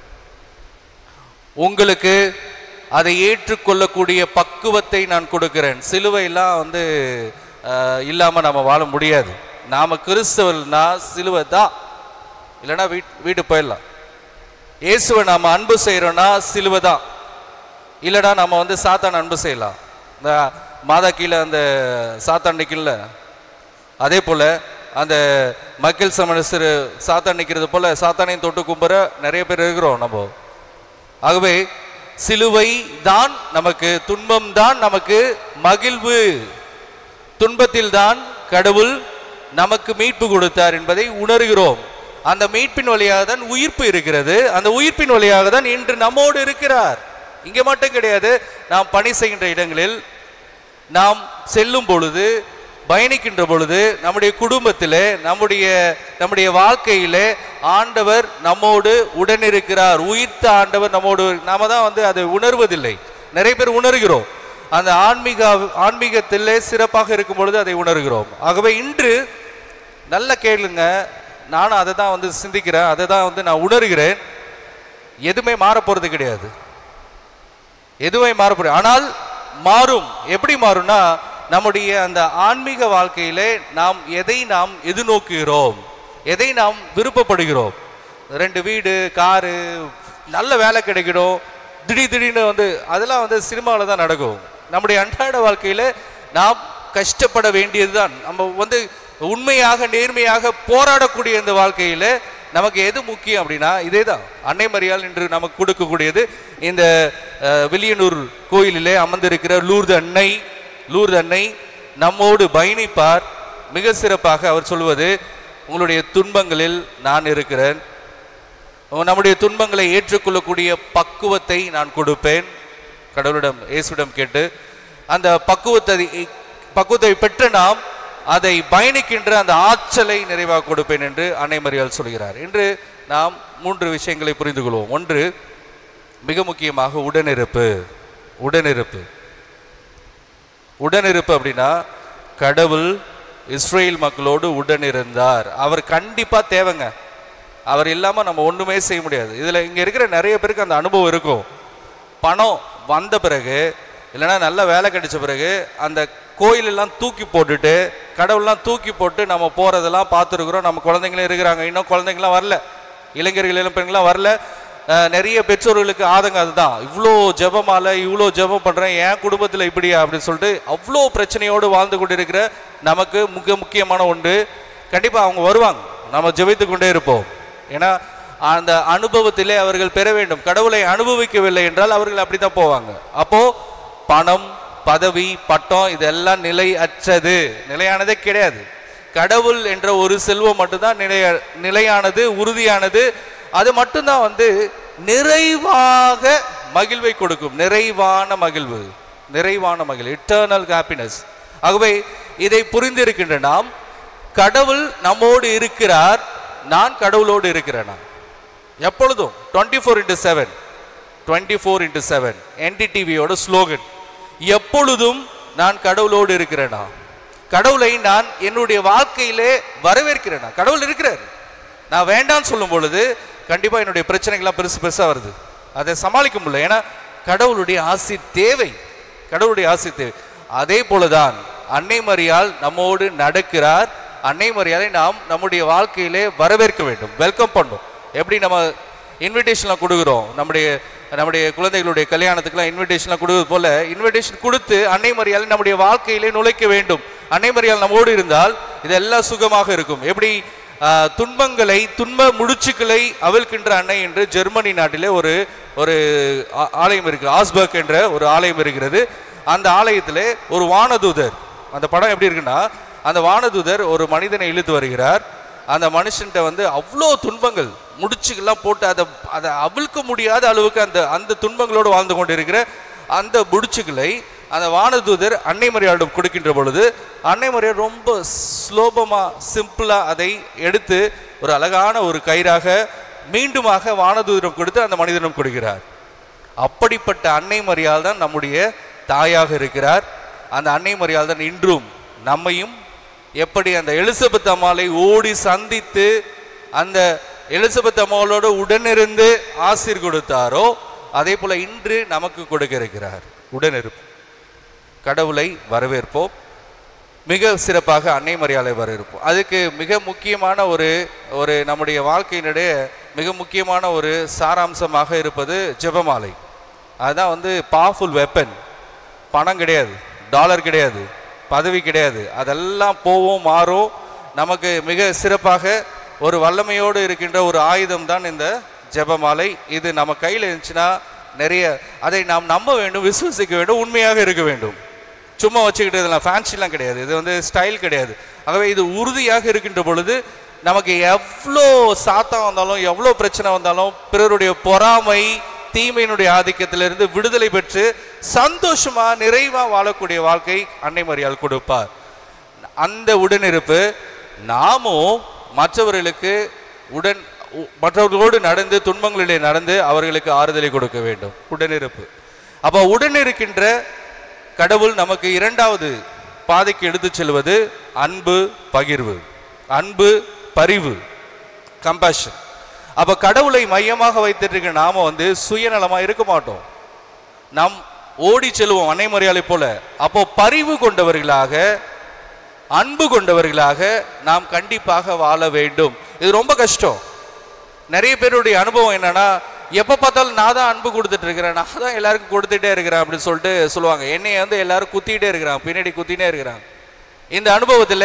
Speaker 7: உங்களுக்கு அதை ஏற்றுக்கொள்ளக்கூடிய பக்குவத்தை நான் கொடுக்கிறேன் சிலுவையெல்லாம் வந்து அஹ், இல்லாம நம்ம வாழ முடியாது நாம கிறிஸ்தவர்னா சிலுவை தான் இல்லைன்னா வீட் வீட்டு போயிடலாம் இயேசுவை நாம அன்பு செய்கிறோன்னா சிலுவை தான் இல்லைடா நம்ம வந்து சாத்தான் அன்பு செய்யலாம் இந்த மாதா கீழே அந்த சாத்தான் நிற்கல அதே போல அந்த மக்கள் சமணசர் சாத்தான் நிற்கிறது போல சாத்தானையும் தொட்டு கும்புற நிறைய பேர் இருக்கிறோம் நம்ம ஆகவே சிலுவை தான் நமக்கு துன்பம் தான் நமக்கு மகிழ்வு துன்பத்தில் தான் கடவுள் நமக்கு மீட்பு கொடுத்தார் என்பதை உணர்கிறோம் அந்த மீட்பின் வழியாக தான் உயிர்ப்பு இருக்கிறது அந்த உயிர்ப்பின் வழியாக தான் இன்று நம்மோடு இருக்கிறார் இங்க மட்டும் கிடையாது நாம் பணி செய்கின்ற இடங்களில் நாம் செல்லும் பொழுது பயணிக்கின்ற பொழுது நம்முடைய குடும்பத்திலே நம்முடைய நம்முடைய வாழ்க்கையிலே ஆண்டவர் நம்மோடு உடனிருக்கிறார் உயிர்த்த ஆண்டவர் நம்மோடு நாம தான் வந்து அதை உணர்வதில்லை நிறைய பேர் உணர்கிறோம் அந்த ஆன்மீக ஆன்மீகத்திலே சிறப்பாக இருக்கும் பொழுது அதை உணர்கிறோம் ஆகவே இன்று நல்ல கேளுங்க நானும் அதை தான் வந்து சிந்திக்கிறேன் அதை தான் வந்து நான் உணர்கிறேன் எதுவுமே மாறப் போறது கிடையாது எதுவுமே மாறப்படும் ஆனால் மாறும் எப்படி மாறும்னா நம்முடைய அந்த ஆன்மீக வாழ்க்கையிலே நாம் எதை நாம் எதிர்நோக்குகிறோம் எதை நாம் விருப்பப்படுகிறோம் ரெண்டு வீடு காரு நல்ல வேலை கிடைக்கணும் திடீர் திடீர்னு வந்து அதெல்லாம் வந்து சினிமாவில் தான் நடக்கும் நம்முடைய அன்றாட வாழ்க்கையில நாம் கஷ்டப்பட வேண்டியதுதான் நம்ம வந்து உண்மையாக நேர்மையாக போராடக்கூடிய இந்த வாழ்க்கையில நமக்கு எது முக்கியம் அப்படின்னா இதே தான் அன்னை மரியாள் என்று நமக்கு கொடுக்கக்கூடியது இந்த அஹ், வில்லியனூர் கோயிலிலே அமர்ந்திருக்கிற லூர்து அன்னை லூர்து அன்னை நம்மோடு பயணிப்பார் மிக சிறப்பாக அவர் சொல்வது உங்களுடைய துன்பங்களில் நான் இருக்கிறேன் உங்க- நம்முடைய துன்பங்களை ஏற்றுக்கொள்ளக்கூடிய பக்குவத்தை நான் கொடுப்பேன் கடவுளிடம் இயேசுவிடம் கேட்டு அந்த பக்குவத்தை பக்குவத்தை பெற்ற நாம் அதை பயணிக்கின்ற அந்த ஆற்றலை நிறைவாக கொடுப்பேன் என்று அன்னை மரியாள் சொல்கிறார் இன்று நாம் மூன்று விஷயங்களை புரிந்து கொள்வோம் ஒன்று மிக முக்கியமாக உடனிருப்பு உடனிருப்பு உடனிருப்பு அப்படின்னா கடவுள் இஸ்ரேல் மக்களோடு உடனிருந்தார் அவர் கண்டிப்பா தேவைங்க அவர் இல்லாமல் நம்ம ஒன்றுமே செய்ய முடியாது இதில் இங்கே இருக்கிற நிறைய பேருக்கு அந்த அனுபவம் இருக்கும் பணம் வந்த பிறகு இல்லைன்னா நல்ல வேலை கிடைச்ச பிறகு அந்த கோயிலெல்லாம் தூக்கி போட்டுட்டு கடவுள்லாம் தூக்கி போட்டு நம்ம போகிறதெல்லாம் பார்த்துருக்குறோம் நம்ம குழந்தைங்களும் இருக்கிறாங்க இன்னும் குழந்தைங்களாம் வரல இளைஞர்கள் இளம்பெண்கள்லாம் வரல அஹ் நிறைய பெற்றோர்களுக்கு ஆதங்கம் அதுதான் இவ்வளோ ஜெபமால இவ்வளோ ஜெபம் பண்ணுறேன் என் குடும்பத்தில் இப்படியா அப்படின்னு சொல்லிட்டு அவ்வளோ பிரச்சனையோடு வாழ்ந்து கொண்டிருக்கிற நமக்கு முக்கிய முக்கியமான ஒன்று கண்டிப்பாக அவங்க வருவாங்க நம்ம ஜெபித்து கொண்டே இருப்போம் ஏன்னா அந்த அனுபவத்திலே அவர்கள் பெற வேண்டும் கடவுளை அனுபவிக்கவில்லை என்றால் அவர்கள் அப்படி தான் போவாங்க அப்போ பணம் பதவி பட்டம் இதெல்லாம் நிலை அற்றது நிலையானதே கிடையாது கடவுள் என்ற ஒரு செல்வம் மட்டும்தான் நிலைய நிலையானது உறுதியானது அது மட்டும்தான் வந்து நிறைவாக மகிழ்வை கொடுக்கும் நிறைவான மகிழ்வு நிறைவான மகிழ்வு இட்டர்னல் ஹாப்பினஸ் ஆகவே இதை புரிந்திருக்கின்ற நாம் கடவுள் நம்மோடு இருக்கிறார் நான் கடவுளோடு இருக்கிறேனா எப்பொழுதும் twenty four into seven twenty four into seven என்டிடிவியோட ஸ்லோகன் எப்பொழுதும் நான் கடவுளோடு இருக்கிறேனா கடவுளை நான் என்னுடைய வாழ்க்கையிலே வரவேற்கிறேனா கடவுள் இருக்கிறார் நான் வேண்டாம்னு சொல்லும் பொழுது கண்டிப்பா என்னுடைய பிரச்சனைகள்லாம் பெருசு பெருசா வருது அதை சமாளிக்க முடியல ஏன்னா கடவுளுடைய ஆசி தேவை கடவுளுடைய ஆசி தேவை அதே போலதான் அன்னை மரியாள் நம்மோடு நடக்கிறார் அன்னை மரியாதை நாம் நம்முடைய வாழ்க்கையிலே வரவேற்க வேண்டும் வெல்கம் பண்ணணும் எப்படி நம்ம இன்விடேஷன்லாம் கொடுக்குறோம் நம்முடைய நம்முடைய குழந்தைகளுடைய கல்யாணத்துக்குலாம் இன்விடேஷன்லாம் கொடுக்குறது போல இன்விடேஷன் கொடுத்து அன்னை மரியாதை நம்முடைய வாழ்க்கையிலே நுழைக்க வேண்டும் அன்னை மரியாள் நம்மோடு இருந்தால் இதெல்லாம் சுகமாக இருக்கும் எப்படி ஆஹ், துன்பங்களை துன்ப முடிச்சுக்களை அவிழ்க்கின்ற அன்னை என்று ஜெர்மனி நாட்டிலே ஒரு ஒரு ஆ- ஆலயம் இருக்கு ஆஸ்பர்க் என்ற ஒரு ஆலயம் இருக்கிறது அந்த ஆலயத்திலே ஒரு வானதூதர் அந்த படம் எப்படி இருக்குன்னா அந்த வானதூதர் ஒரு மனிதனை இழுத்து வருகிறார் அந்த மனுஷன்ட்ட வந்து அவ்வளோ துன்பங்கள் முடிச்சுக்கெல்லாம் போட்டு அதை அதை அவிழ்க்க முடியாத அளவுக்கு அந்த அந்த துன்பங்களோடு வாழ்ந்து கொண்டிருக்கிற அந்த முடிச்சுகளை அந்த வானதூதர் அன்னை மரியாளிடம் கொடுக்கின்ற பொழுது அன்னை மரியாள் ரொம்ப ஸ்லோபமாக சிம்பிளாக அதை எடுத்து ஒரு அழகான ஒரு கயிறாக மீண்டுமாக வானதூதரிடம் கொடுத்து அந்த மனிதனிடம் கொடுக்கிறார் அப்படிப்பட்ட அன்னை மரியாள் தான் நம்முடைய தாயாக இருக்கிறார் அந்த அன்னை மரியாள் தான் இன்றும் நம்மையும் எப்படி அந்த எலிசபெத் அம்மாளை ஓடி சந்தித்து அந்த எலிசபெத் அம்மாளோடு உடனிருந்து ஆசீர் கொடுத்தாரோ அதே போல இன்று நமக்கு கொடுக்க இருக்கிறார் உடனிருப்பு கடவுளை வரவேற்போம் மிக சிறப்பாக அன்னை மரியாதை வரவேற்போம் அதுக்கு மிக முக்கியமான ஒரு ஒரு நம்முடைய வாழ்க்கையினுடைய மிக முக்கியமான ஒரு சாராம்சமாக இருப்பது ஜெபமாலை அதுதான் வந்து பவர்ஃபுல் வெப்பன் பணம் கிடையாது டாலர் கிடையாது பதவி கிடையாது அதெல்லாம் போவும் மாறும் நமக்கு மிக சிறப்பாக ஒரு வல்லமையோடு இருக்கின்ற ஒரு ஆயுதம் தான் இந்த ஜெபமாலை இது நம்ம கையில் இருந்துச்சுன்னா நிறைய அதை நாம் நம்ப வேண்டும் விசுவசிக்க வேண்டும் உண்மையாக இருக்க வேண்டும் சும்மா வச்சுக்கிட்டு இதெல்லாம் ஃபேன்சிலாம் கிடையாது இது வந்து ஸ்டைல் கிடையாது ஆகவே இது உறுதியாக இருக்கின்ற பொழுது நமக்கு எவ்வளோ சாத்தம் வந்தாலும் எவ்வளோ பிரச்சனை வந்தாலும் பிறருடைய பொறாமை தீமையினுடைய ஆதிக்கத்திலிருந்து விடுதலை பெற்று சந்தோஷமா நிறைவா வாழக்கூடிய வாழ்க்கை அன்னை மரியாள் கொடுப்பார் அந்த உடனிருப்பு நாமும் மற்றவர்களுக்கு உடன் உ- மற்றவர்களோடு நடந்து துன்பங்களிலே நடந்து அவர்களுக்கு ஆறுதலை கொடுக்க வேண்டும் உடனிருப்பு அப்போ உடனிருக்கின்ற கடவுள் நமக்கு இரண்டாவது பாதைக்கு எடுத்துச் செல்வது அன்பு பகிர்வு அன்பு பரிவு கம்பேஷன் அப்ப கடவுளை மையமாக வைத்திருக்க நாம வந்து சுயநலமா இருக்க மாட்டோம் நாம் ஓடி செல்வோம் அன்னை மரியாதை போல அப்போ பரிவு கொண்டவர்களாக அன்பு கொண்டவர்களாக நாம் கண்டிப்பாக வாழ வேண்டும் இது ரொம்ப கஷ்டம் நிறைய பேருடைய அனுபவம் என்னன்னா எப்போ பார்த்தாலும் நான் தான் அன்பு கொடுத்துட்டு இருக்கிறேன் நான் தான் எல்லாருக்கும் கொடுத்துட்டே இருக்கிறேன் அப்படின்னு சொல்லிட்டு சொல்லுவாங்க என்னைய வந்து எல்லாரும் குத்திட்டே இருக்கிறாங்க பின்னாடி குத்திட்டே இருக்கிறாங்க இந்த அனுபவத்தில்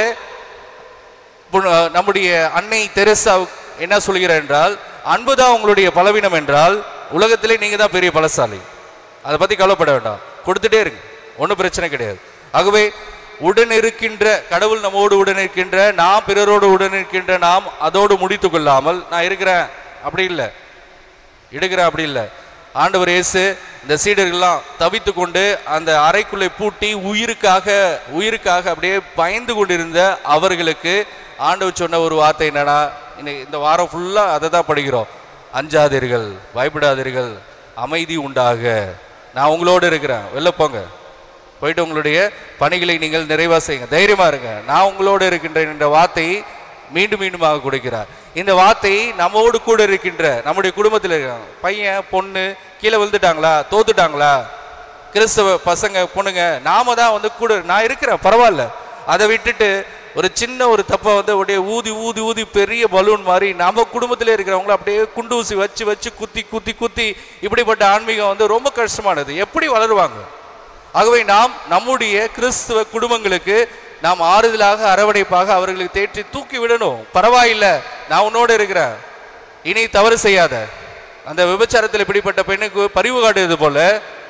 Speaker 7: புன- நம்முடைய அன்னை தெரசா என்ன சொல்கிறார் என்றால் அன்புதான் உங்களுடைய பலவீனம் என்றால் உலகத்திலே நீங்க தான் பெரிய பலசாலி அதை பத்தி கவலைப்பட வேண்டாம் கொடுத்துட்டே இருங்க ஒன்றும் பிரச்சனை கிடையாது ஆகவே உடன் இருக்கின்ற கடவுள் நம்மோடு உடன் இருக்கின்ற நாம் பிறரோடு உடன் இருக்கின்ற நாம் அதோடு முடித்து கொள்ளாமல் நான் இருக்கிறேன் அப்படி இல்லை எடுக்கிறேன் அப்படி இல்லை ஆண்டவர் இயேசு இந்த சீடர்கள்லாம் தவித்து கொண்டு அந்த அறைக்குள்ளே பூட்டி உயிருக்காக உயிருக்காக அப்படியே பயந்து கொண்டிருந்த அவர்களுக்கு ஆண்டவர் சொன்ன ஒரு வார்த்தை என்னன்னா இன்னைக்கு இந்த வாரம் ஃபுல்லாக அதை தான் படிக்கிறோம் அஞ்சாதீர்கள் பயப்படாதீர்கள் அமைதி உண்டாக நான் உங்களோடு இருக்கிறேன் வெளில போங்க போயிட்டு உங்களுடைய பணிகளை நீங்கள் நிறைவா செய்யுங்க தைரியமா இருங்க நான் உங்களோடு இருக்கின்றேன் என்ற வார்த்தையை மீண்டும் மீண்டுமாக கொடுக்கிறார் இந்த வார்த்தை நம்மோடு கூட இருக்கின்ற நம்முடைய குடும்பத்தில் இருக்காங்க பையன் பொண்ணு கீழே விழுந்துட்டாங்களா தோத்துட்டாங்களா கிறிஸ்தவ பசங்க பொண்ணுங்க நாம தான் வந்து கூட நான் இருக்கிறேன் பரவாயில்ல அதை விட்டுட்டு ஒரு சின்ன ஒரு தப்பை வந்து அப்படியே ஊதி ஊதி ஊதி பெரிய பலூன் மாதிரி நம்ம குடும்பத்திலே இருக்கிறவங்கள அப்படியே குண்டு ஊசி வச்சு வச்சு குத்தி குத்தி குத்தி இப்படிப்பட்ட ஆன்மீகம் வந்து ரொம்ப கஷ்டமானது எப்படி வளருவாங்க ஆகவே நாம் நம்முடைய கிறிஸ்துவ குடும்பங்களுக்கு நாம் ஆறுதலாக அரவணைப்பாக அவர்களுக்கு தேற்றி தூக்கி விடணும் பரவாயில்லை நான் உன்னோடு இருக்கிறேன் இனி தவறு செய்யாத அந்த விபச்சாரத்தில் இப்படிப்பட்ட பெண்ணுக்கு பரிவு காட்டுவது போல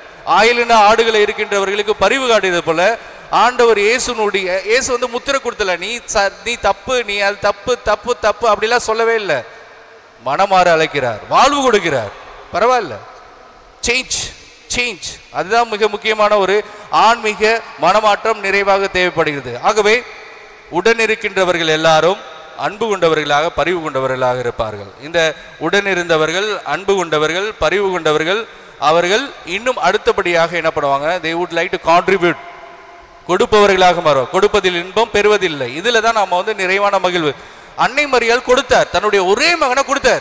Speaker 7: ஆயிலின ஆடுகளை இருக்கின்றவர்களுக்கு பரிவு காட்டியது போல ஆண்டவர் இயேசுனுடைய இயேசு வந்து முத்திரை கொடுத்தல நீ ச- நீ தப்பு நீ அது தப்பு தப்பு தப்பு அப்படிலாம் சொல்லவே இல்லை மனமாற அழைக்கிறார் வாழ்வு கொடுக்கிறார் பரவாயில்ல சேஞ்ச் சேஞ்ச் அதுதான் மிக முக்கியமான ஒரு ஆன்மீக மனமாற்றம் நிறைவாக தேவைப்படுகிறது ஆகவே உடன் இருக்கின்றவர்கள் எல்லாரும் அன்பு கொண்டவர்களாக பரிவு கொண்டவர்களாக இருப்பார்கள் இந்த உடன் இருந்தவர்கள் அன்பு கொண்டவர்கள் பரிவு கொண்டவர்கள் அவர்கள் இன்னும் அடுத்தபடியாக என்ன பண்ணுவாங்க they would like to contribute கொடுப்பவர்களாக மாறும் கொடுப்பதில் இன்பம் பெறுவதில்லை இதுல தான் நாம வந்து நிறைவான மகிழ்வு அன்னை மரியாள் கொடுத்தார் தன்னுடைய ஒரே மகனை கொடுத்தார்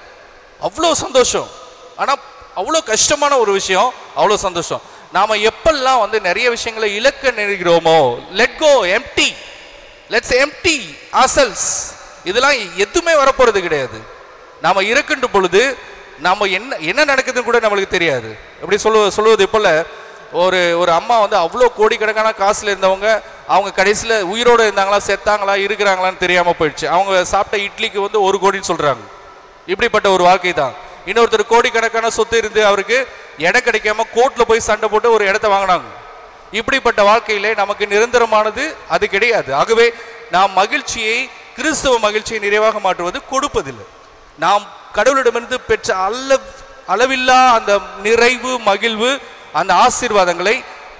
Speaker 7: அவ்வளோ சந்தோஷம் ஆனா அவ்வளோ கஷ்டமான ஒரு விஷயம் அவ்வளோ சந்தோஷம் நாம எப்பெல்லாம் வந்து நிறைய விஷயங்களை இழக்க நினைக்கிறோமோ let go empty let's empty ourselves இதெல்லாம் எதுவுமே வரப்போறது கிடையாது நாம இருக்கின்ற பொழுது நாம என்ன என்ன நடக்குதுன்னு கூட நம்மளுக்கு தெரியாது எப்படி சொல்லுவ சொல்லுவது போல ஒரு ஒரு அம்மா வந்து அவ்வளோ கோடிக்கணக்கான காசுல இருந்தவங்க அவங்க கடைசியில் உயிரோட இருந்தாங்களா செத்தாங்களா இருக்கிறாங்களான்னு தெரியாம போயிடுச்சு அவங்க சாப்பிட்ட இட்லிக்கு வந்து ஒரு கோடின்னு சொல்றாங்க இப்படிப்பட்ட ஒரு வாழ்க்கை தான் இன்னொருத்தர் கோடிக்கணக்கான சொத்து இருந்து அவருக்கு இடம் கிடைக்காம கோர்ட்ல போய் சண்டை போட்டு ஒரு இடத்த வாங்கினாங்க இப்படிப்பட்ட வாழ்க்கையிலே நமக்கு நிரந்தரமானது அது கிடையாது ஆகவே நாம் மகிழ்ச்சியை கிறிஸ்தவ மகிழ்ச்சியை நிறைவாக மாற்றுவது கொடுப்பதில்லை நாம் கடவுளிடமிருந்து பெற்ற அள அளவில்லா அந்த நிறைவு மகிழ்வு அந்த ஆசீர்வாதங்களை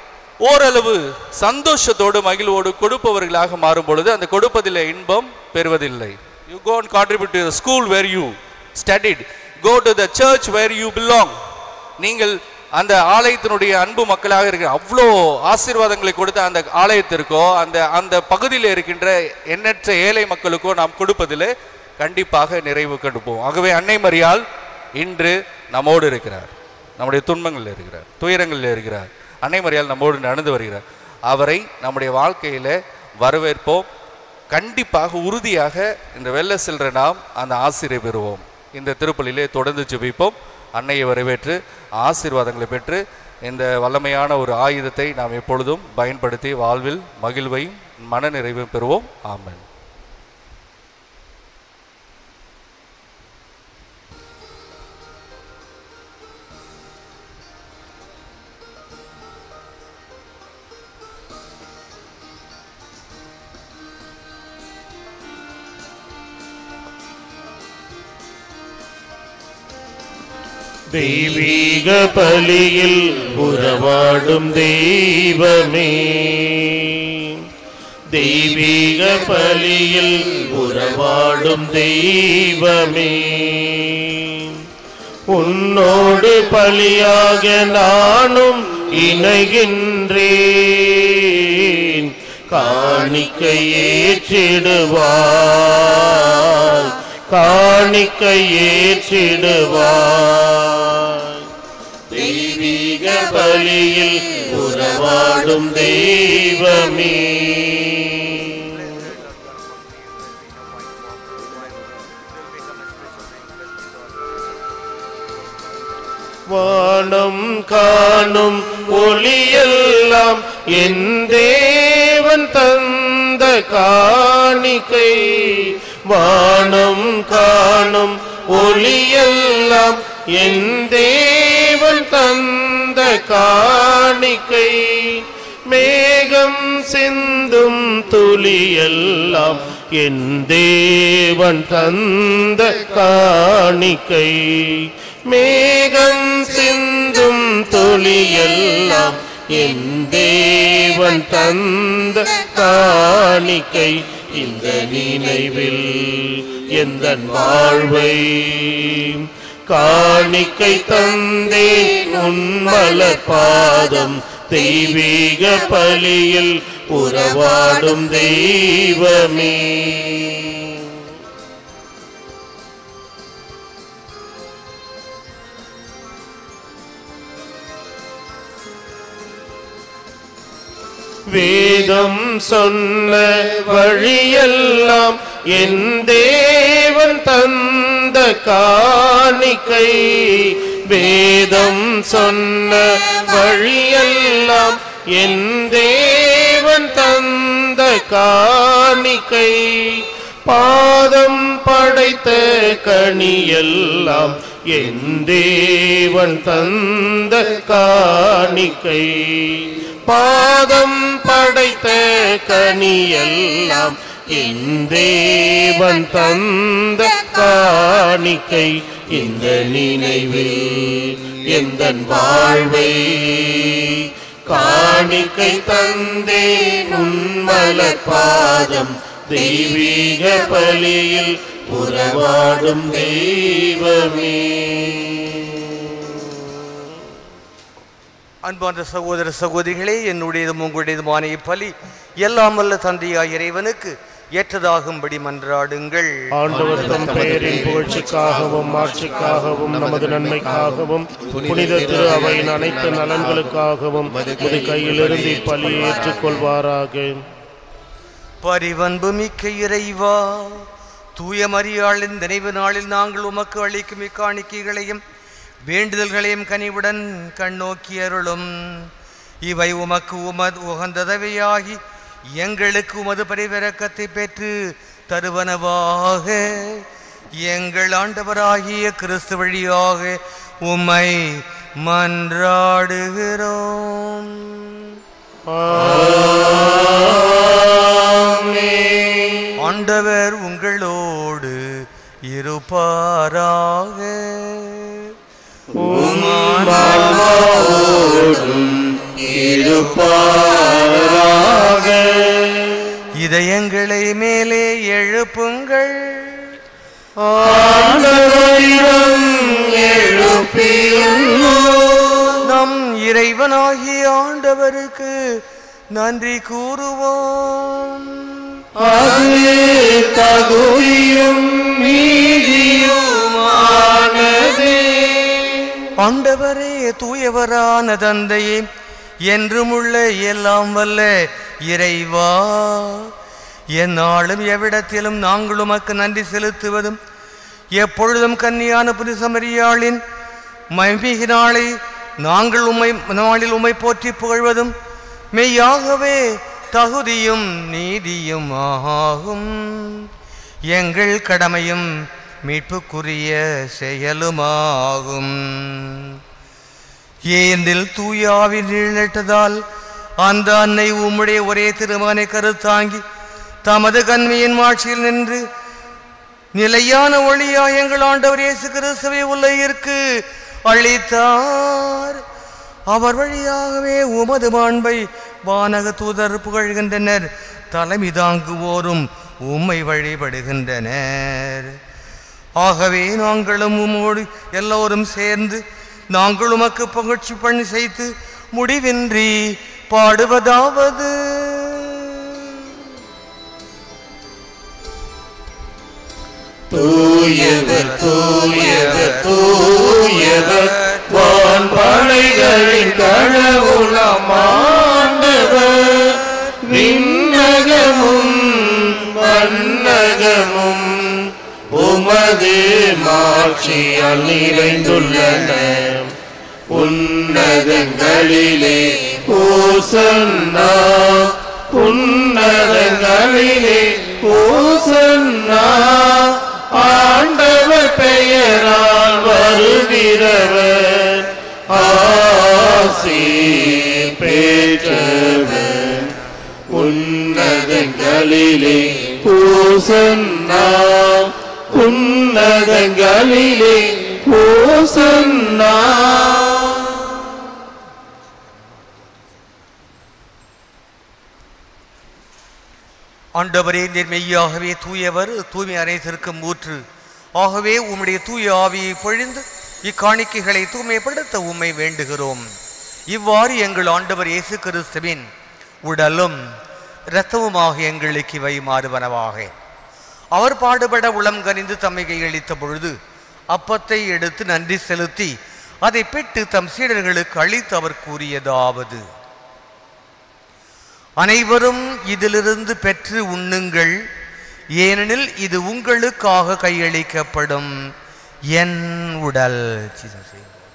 Speaker 7: ஓரளவு சந்தோஷத்தோடு மகிழ்வோடு கொடுப்பவர்களாக மாறும் பொழுது அந்த கொடுப்பதில்லை இன்பம் பெறுவதில்லை you go and contribute to school where you studied go to the church where you belong நீங்கள் அந்த ஆலயத்தினுடைய அன்பு மக்களாக இருக்கிற அவ்வளோ ஆசீர்வாதங்களை கொடுத்த அந்த ஆலயத்திற்கோ அந்த அந்த பகுதியில் இருக்கின்ற எண்ணற்ற ஏழை மக்களுக்கோ நாம் கொடுப்பதில் கண்டிப்பாக நிறைவு கண்டுப்போம் ஆகவே அன்னை மரியாள் இன்று நம்மோடு இருக்கிறார் நம்முடைய துன்பங்களில் இருக்கிறார் துயரங்களில் இருக்கிறார் அன்னை மரியாள் நம்மோடு நடந்து வருகிறார் அவரை நம்முடைய வாழ்க்கையில வரவேற்போம் கண்டிப்பாக உறுதியாக இந்த வெள்ள செல்ற நாம் அந்த ஆசிரியை பெறுவோம் இந்த திருப்பலியிலே தொடர்ந்து ஜெபிப்போம் அன்னையை வரவேற்று ஆசீர்வாதங்களை பெற்று இந்த வல்லமையான ஒரு ஆயுதத்தை நாம் எப்பொழுதும் பயன்படுத்தி வாழ்வில் மகிழ்வையும் மனநிறைவையும் பெறுவோம் ஆமென்
Speaker 2: தெய்வீக பலியில் உறவாடும் தெய்வமே தெய்வீக பலியில் உறவாடும் தெய்வமே உன்னோடு பலியாக நானும் இணைகின்றேன் காணிக்கை ஏற்றிடுவார் காணிக்கை ஏற்றிடுவார் தெய்வீக பலியில் உறவாடும் தெய்வமே வானம் காணும் ஒளியெல்லாம் என் தேவன் தந்த காணிக்கை வானம் காணும் ஒளியெல்லாம் என் தேவன் தந்த காணிக்கை மேகம் சிந்தும் துளியெல்லாம் என் தேவன் தந்த காணிக்கை மேகம் சிந்தும் துளியெல்லாம் என் தேவன் தந்த காணிக்கை இந்த நினைவில் எந்த வாழ்வை காணிக்கை தந்தேன் உன்மலர் பாதம் தெய்வீக பலியில் உறவாடும் தெய்வமே வேதம் சொன்ன வழியெல்லாம் என் தேவன் தந்த காணிக்கை வேதம் சொன்ன வழியெல்லாம் என் தேவன் தந்த காணிக்கை பாதம் படைத்த கனியெல்லாம் என் தேவன் தந்த காணிக்கை பாதம் படைத்த கனியெல்லாம் என் தேவன் தந்த காணிக்கை இந்த நினைவில் எந்த வாழ்வை காணிக்கை தந்தேன் உன்மலர் பாதம் தெய்வீக பலியில் உறவாடும் தெய்வமே
Speaker 3: அன்பார்ந்த சகோதர சகோதரிகளே என்னுடையதும் உங்களுடையதுமான இப்பலி எல்லாம் வல்ல தந்தையாய் இறைவனுக்கு ஏற்றதாகும்படி மன்றாடுங்கள்
Speaker 2: ஆண்டவர் தம் பெயரின் புகழ்ச்சிக்காகவும் ஆட்சிக்காகவும் நமது நன்மைக்காகவும் புனித திரு அவையின் அனைத்து நலன்களுக்காகவும் முது கையிலிருந்து இப்பலியை ஏற்றுக்கொள்வாராக
Speaker 3: பரிவன்பு மிக்க இறைவா தூய மரியாளின் நினைவு நாளில் நாங்கள் உமக்கு அளிக்கும் இக்காணிக்கைகளையும் வேண்டுதல்களையும் கனிவுடன் கண்ணோக்கி அருளும் இவை உமக்கு உமது உகந்ததவையாகி எங்களுக்கு உமது பரிவிரக்கத்தை பெற்று தருவனவாக எங்கள் ஆண்டவராகிய கிறிஸ்து வழியாக உம்மை மன்றாடுகிறோம் ஆண்டவர் உங்களோடு இருப்பாராக இதயங்களை மேலே எழுப்புங்கள் நம் இறைவனாகிய ஆண்டவருக்கு நன்றி கூறுவோம்
Speaker 2: தகுதியும்
Speaker 3: ஆண்டவரே தூயவரான தந்தையே என்றுமுள்ள எல்லாம் வல்ல இறைவா எந்நாளும் எவ்விடத்திலும் நாங்கள் உமக்கு நன்றி செலுத்துவதும் எப்பொழுதும் கன்னியான புனிசமரியாளின் மைமிகு நாளை நாங்கள் உம்மை நாளில் உம்மை போற்றி புகழ்வதும் மெய்யாகவே தகுதியும் நீதியும் ஆகும் எங்கள் கடமையும் மீட்புக்குரிய செயலுமாகும் ஏந்தில் தூயாவின் நிழலிட்டதால் அந்த அன்னை உம்முடைய ஒரே திருமகனை கருத்தாங்கி தமது கண்மையின் மாட்சியில் நின்று நிலையான ஒளியா எங்கள் ஆண்டவர் இயேசு கிறிஸ்துவை உலகிற்கு அளித்தார் அவர் வழியாகவே உமது மாண்பை வானக தூதர் புகழ்கின்றனர் தலைமை தாங்குவோரும் உம்மை வழிபடுகின்றனர் ஆகவே நாங்களும் உம்மோடு எல்லோரும் சேர்ந்து நாங்கள் உமக்கு புகழ்ச்சி பண்ணி செய்து முடிவின்றி பாடுவதாவது
Speaker 2: தூயவர் தூயவர் தூயவர் வான் படைகளின் கடவுளம் ஆண்டவர் விண்ணகமும் மன்னகமும் உமது மாட்சியால் நிறைந்துள்ளன உன்னதங்களிலே ஓசன்னா உன்னதங்களிலே ஓசன்னா ஆண்டவர் பெயரால் வருகிறவர் ஆசி பெற்றவர் உன்னதங்களிலே ஓசன்னா உன்னதங்களிலே ஓசன்னா
Speaker 3: ஆண்டவரே நீர் மெய்யாகவே தூயவர் தூய்மை அனைத்திற்கும் ஊற்று ஆகவே உம்முடைய தூய ஆவியை பொழிந்து இக்காணிக்கைகளை தூய்மைப்படுத்த உம்மை வேண்டுகிறோம் இவ்வாறு எங்கள் ஆண்டவர் இயேசு கிறிஸ்துவின் உடலும் இரத்தமுமாக எங்களுக்கு இவை மாறுவனவாக அவர் பாடுபட உளம் கனிந்து தம்மை கையளித்த பொழுது அப்பத்தை எடுத்து நன்றி செலுத்தி அதை பெற்று தம் சீடர்களுக்கு அளித்து அவர் கூறியதாவது அனைவரும் இதிலிருந்து பெற்று உண்ணுங்கள் ஏனெனில் இது உங்களுக்காக கையளிக்கப்படும் என் உடல் Jesus.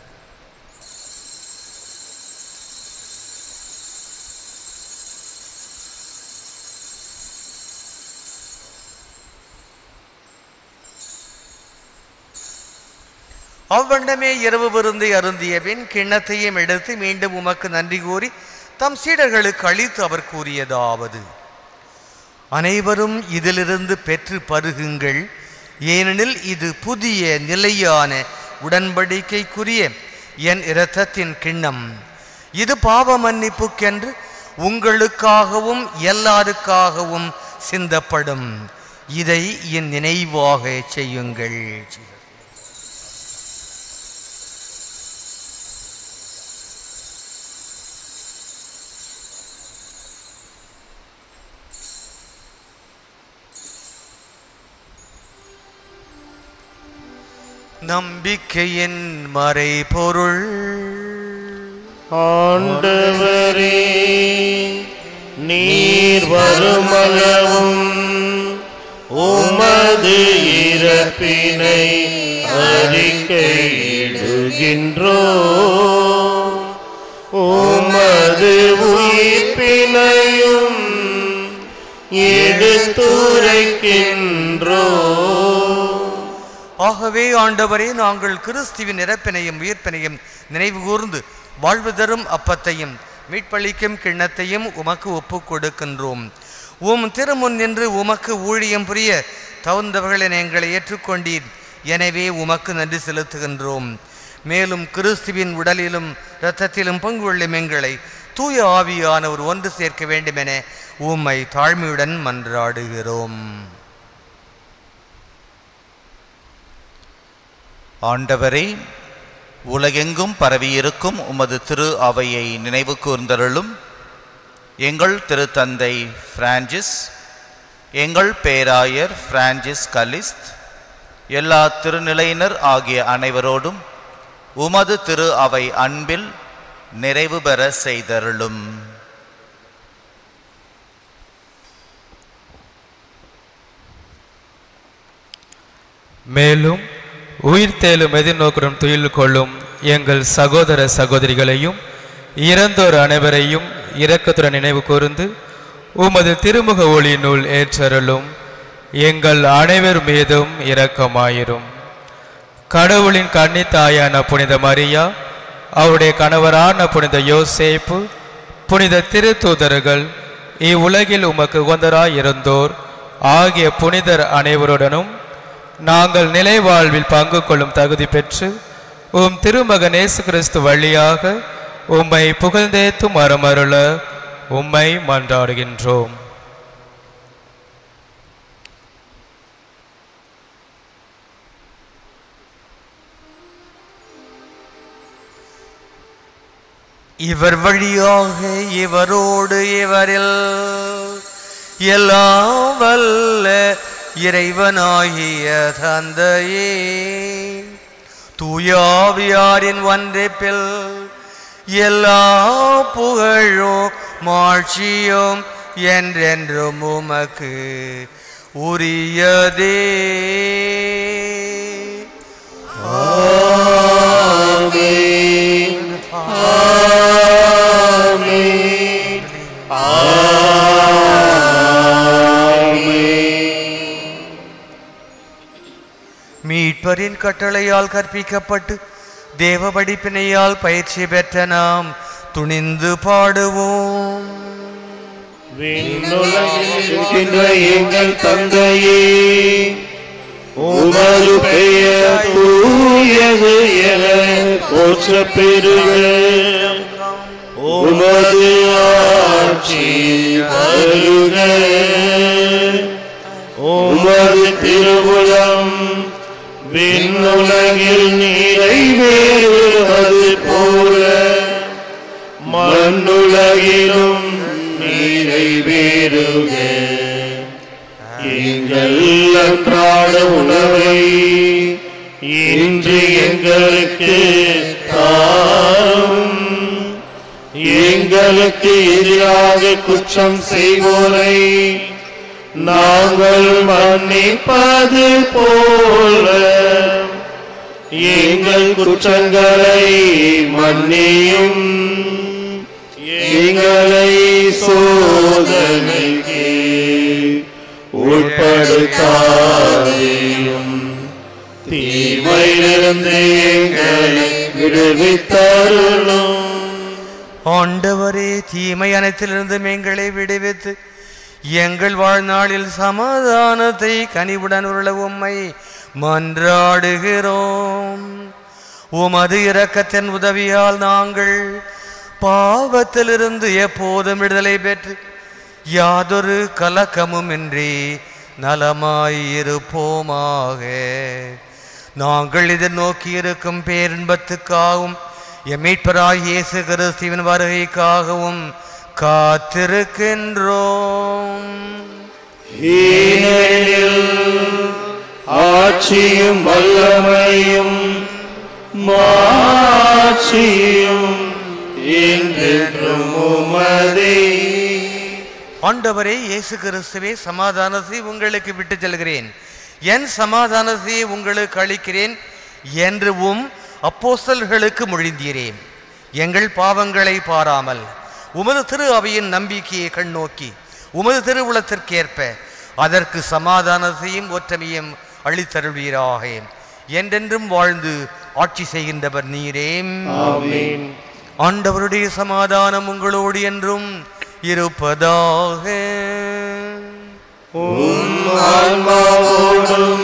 Speaker 3: அவ்வண்ணமே இரவு விருந்தை அருந்திய பின் கிண்ணத்தையும் எடுத்து மீண்டும் உமக்கு நன்றி கூறி தம் சீடர்களுக்கு அளித்து அவர் கூறியதாவது அனைவரும் இதிலிருந்து பெற்று பருகுங்கள் ஏனெனில் இது புதிய நிலையான உடன்படிக்கைக்குரிய என் இரத்தத்தின் கிண்ணம் இது பாவ மன்னிப்புக்கென்று உங்களுக்காகவும் எல்லாருக்காகவும் சிந்தப்படும் இதை என் நினைவாக செய்யுங்கள் நம்பிக்கையின் மறைபொருள்
Speaker 2: ஆண்டவரே நீர் வருமளவும் உமது இறப்பினை அறிக்கையிடுகின்றோ உமது உயிர்ப்பினையும் எடுத்துரைக்கின்றோ
Speaker 3: ஆகவே ஆண்டவரே நாங்கள் கிறிஸ்துவின் இறப்பினையும் உயிர்ப்பினையும் நினைவு கூர்ந்து வாழ்வு தரும் அப்பத்தையும் மீட்பளிக்கும் கிண்ணத்தையும் உமக்கு ஒப்புக் கொடுக்கின்றோம் உம் திருமுன் நின்று உமக்கு ஊழியம் புரிய தகுந்தவர்களை எங்களை ஏற்றுக்கொண்டீர் எனவே உமக்கு நன்றி செலுத்துகின்றோம் மேலும் கிறிஸ்துவின் உடலிலும் இரத்தத்திலும் பங்கு கொள்ளும் எங்களை தூய ஆவியானவர் ஒன்று சேர்க்க வேண்டுமென உம்மை தாழ்மையுடன் மன்றாடுகிறோம்
Speaker 8: ஆண்டவரே உலகெங்கும் பரவியிருக்கும் உமது திரு அவையை நினைவு கூர்ந்தருளும் எங்கள் திருத்தந்தை பிரான்சிஸ் எங்கள் பேராயர் பிரான்சிஸ் கலிஸ்த் எல்லா திருநிலையினர் ஆகிய அனைவரோடும் உமது திரு அவை அன்பில் நிறைவு பெற செய்தருளும்
Speaker 6: மேலும் உயிர் தேலும் எதிர்நோக்குடன் துயில் கொள்ளும் எங்கள் சகோதர சகோதரிகளையும் இறந்தோர் அனைவரையும் இரக்கத்துடன் நினைவு கூர்ந்து உமது திருமுக ஒளியினுள் ஏற்றருளும் எங்கள் அனைவர் மீதும் இரக்கமாயிரும் கடவுளின் கன்னித்தாயான புனித மரியா அவருடைய கணவரான புனித யோசேப்பு புனித திருத்தூதர்கள் இவ்வுலகில் உமக்கு உகந்தராய் இருந்தோர் ஆகிய புனிதர் அனைவருடனும் நாங்கள் நிலை வாழ்வில் பங்கு கொள்ளும் தகுதி பெற்று உம் திருமகன் இயேசு கிறிஸ்து வழியாக உம்மை புகழ்ந்தேத்தும் மரமருள உம்மை மன்றாடுகின்றோம்
Speaker 3: இவர் வழியாக இவரோடு இவரில் எல்லாம் வல்ல இறைவனாகிய தந்தையே தூயாவியாரின் ஒன்றிப்பில் எல்லா புகழும் மாட்சியும் என்றென்றும் உமக்கு உரியதே மீட்பரின் கட்டளையால் கற்பிக்கப்பட்டு தேவ படிப்பினையால் பயிற்சி பெற்ற நாம் துணிந்து பாடுவோம்
Speaker 2: விண்ணுலகில் இருக்கின்ற எங்கள் தந்தையே உமது பெயர் தூயது என போற்ற பெருக உமது ஆட்சி வருக உமது திருவுளம் விண்ணுலகில் நிறைவேறுவது போல மண்ணுலகிலும் நிறைவேறுக எங்கள் அன்றாட உணவை இன்று எங்களுக்கு தாரும் எங்களுக்கு உமக்கு எதிராக குற்றம் செய்வோரை நாங்கள் மன்னிப்பது போல எங்கள் குற்றங்களை மன்னியும் எங்களை சோதனைக்கு உட்படுத்தாதேயும் தீமையிலிருந்து எங்களை விடுவித்தருளும்
Speaker 3: ஆண்டவரே தீமை அனைத்திலிருந்தும் எங்களை விடுவித்து எங்கள் வாழ்நாளில் சமாதானத்தை கனிவுடன் உருள உம்மை மன்றாடுகிறோம் உமது இரக்கத்தின் உதவியால் நாங்கள் பாவத்திலிருந்து எப்போதும் விடுதலை பெற்று யாதொரு கலக்கமும் இன்றி நலமாயிருப்போமாக நாங்கள் எதிர்நோக்கி இருக்கும் பேரின்பத்துக்காகவும் எம் மீட்பராய் இயேசு கிறிஸ்துவின் வருகைக்காகவும் காத்திருக்கின்றோம்
Speaker 2: ஏனெனில் ஆட்சியும் வல்லமையும் மாட்சியும் என்றென்றும் உமதே
Speaker 3: ஆண்டவரே இயேசு கிறிஸ்துவே சமாதானத்தை உங்களுக்கு விட்டு செல்கிறேன் என் சமாதானத்தை உங்களுக்கு அளிக்கிறேன் என்றும் அப்போஸ்தலர்களுக்கு மொழிந்தீரேன் எங்கள் பாவங்களை பாராமல் உமது திரு அவையின் நம்பிக்கையை கண்ணோக்கி உமது திருவுளத்திற்கேற்ப அதற்கு சமாதானத்தையும் ஒற்றுமையும் அளித்தருள்வீராக என்றென்றும் வாழ்ந்து ஆட்சி செய்கின்றவர் நீரே
Speaker 2: ஆமென்.
Speaker 3: ஆண்டவருடைய சமாதானம் உங்களோடு என்றும் இருப்பதாக
Speaker 2: உம் ஆன்மாவோடும்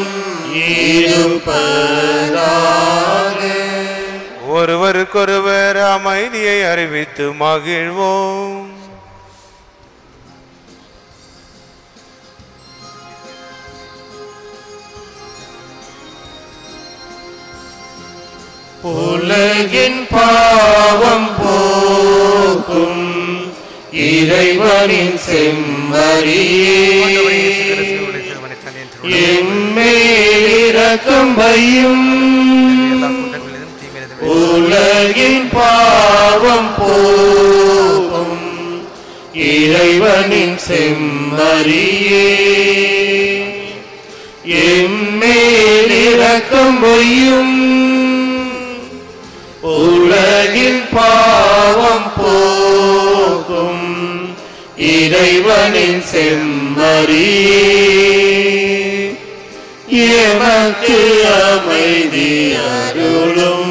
Speaker 2: இருப்பதாக
Speaker 9: ஒருவருக்கொருவர் அமைதியை அறிவித்து மகிழ்வோம்
Speaker 2: உலகின் பாவம் போக்கும் இறைவனின் செம்மறியே எம்மேல் இரக்கம் வையும் உலகின் பாவம் போக்கும் இறைவனின் செம்மறியே எம்மேல் இரக்கம் வையும் உலகின் பாவம் போக்கும் இறைவனின் செம்மறியே எமக்கு அமைதி அருளும்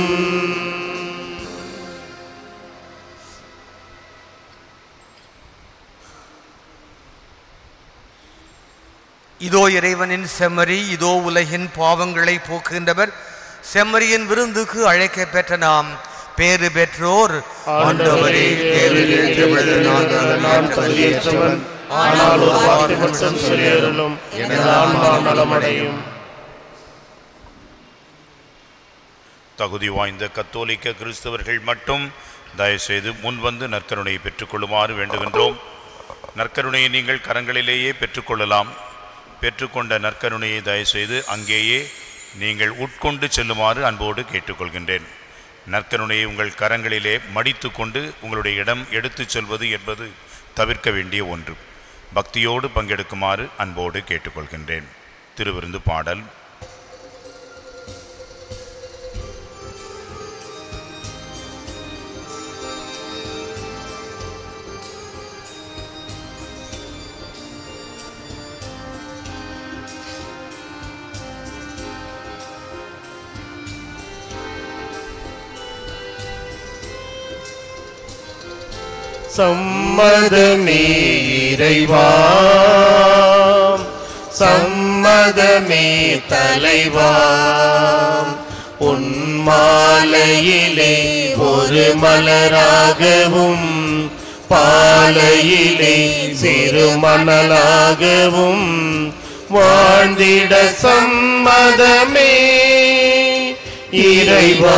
Speaker 3: இதோ இறைவனின் செம்மறி இதோ உலகின் பாவங்களை போக்குகின்றவர் செம்மறியின் விருந்துக்கு அழைக்க பெற்ற நாம் பேறு பெற்றோர் ஆண்டவரே தேவரீர் எழுந்தருள நான்
Speaker 2: நான் தகுதியற்றவன் ஆனால் ஒரு வார்த்தை மட்டும் சொல்லியருளும் எனது ஆன்மா நலமடையும்
Speaker 4: தகுதி வாய்ந்த கத்தோலிக்க கிறிஸ்தவர்கள் மட்டும் தயவுசெய்து முன்வந்து நற்கருணையை பெற்றுக்கொள்ளுமாறு வேண்டுகின்றோம் நற்கருணையை நீங்கள் கரங்களிலேயே பெற்றுக்கொள்ளலாம் பெற்றுக்கொண்ட நற்கருணையை தயவுசெய்து அங்கேயே நீங்கள் உட்கொண்டு செல்லுமாறு அன்போடு கேட்டுக்கொள்கின்றேன் நற்கருணையை உங்கள் கரங்களிலே மடித்து கொண்டு உங்களுடைய இடம் எடுத்துச் செல்வது என்பது தவிர்க்க வேண்டிய ஒன்று பக்தியோடு பங்கெடுக்குமாறு அன்போடு கேட்டுக்கொள்கின்றேன் திருவிருந்து பாடல்
Speaker 2: சம்மதமே இறைவா சம்மதமே தலைவா உன் மாலையிலே ஒரு மலராகவும் பாலையிலே சிறு மணலாகவும் வாழ்ந்திட சம்மதமே இறைவா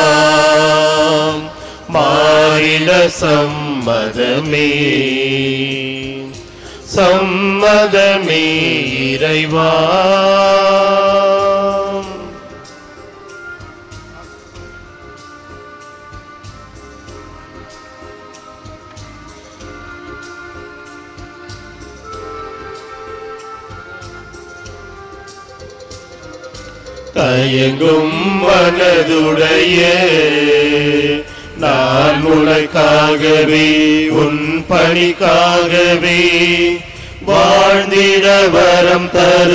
Speaker 2: மாறிட சம்மதமே சம்மதமே இறைவா தயங்கும் மனதுடைய நான் உனக்காகவே உன் பணிக்காகவே வாழ்ந்திட வரம்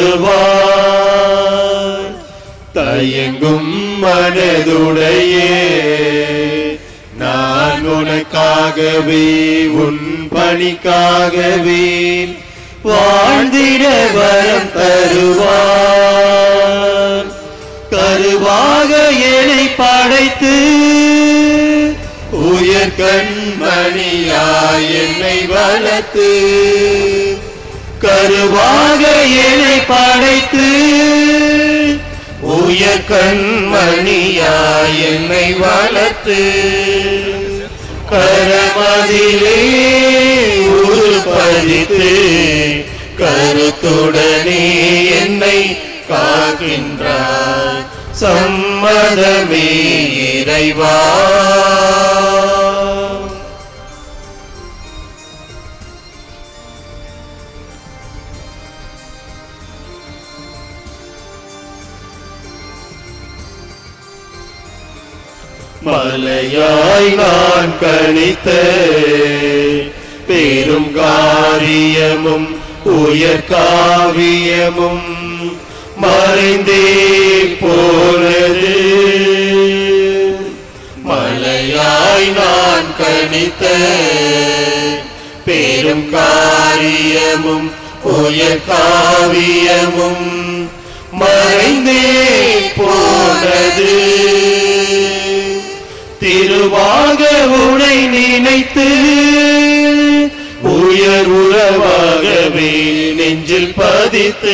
Speaker 2: தருவார் தயங்கும் மனதுடைய நான் உனக்காகவே உன் பணிக்காகவே வாழ்ந்திட வரம் தருவார் கருவாக என்னை படைத்து உயர் கண்மணியாய் என்னை வளர்த்து கருவாக என்னை படைத்து உயர் கண்மணியாய் என்னை வளர்த்து கரமதிலே உருப்பதித்து கருத்துடனே என்னை காக்கின்றார் சம்மதமே இறைவா மலையாய் நான் கணித்த பெரும் காரியமும் உயர் காவியமும் மறைந்தே போனது மலையாய் நான் கணித்த பெரும் காரியமும் உயர் காவியமும் மறைந்தே போனது திருவாக உனை நினைத்து உயர் உறவாகவே நெஞ்சில் பதித்து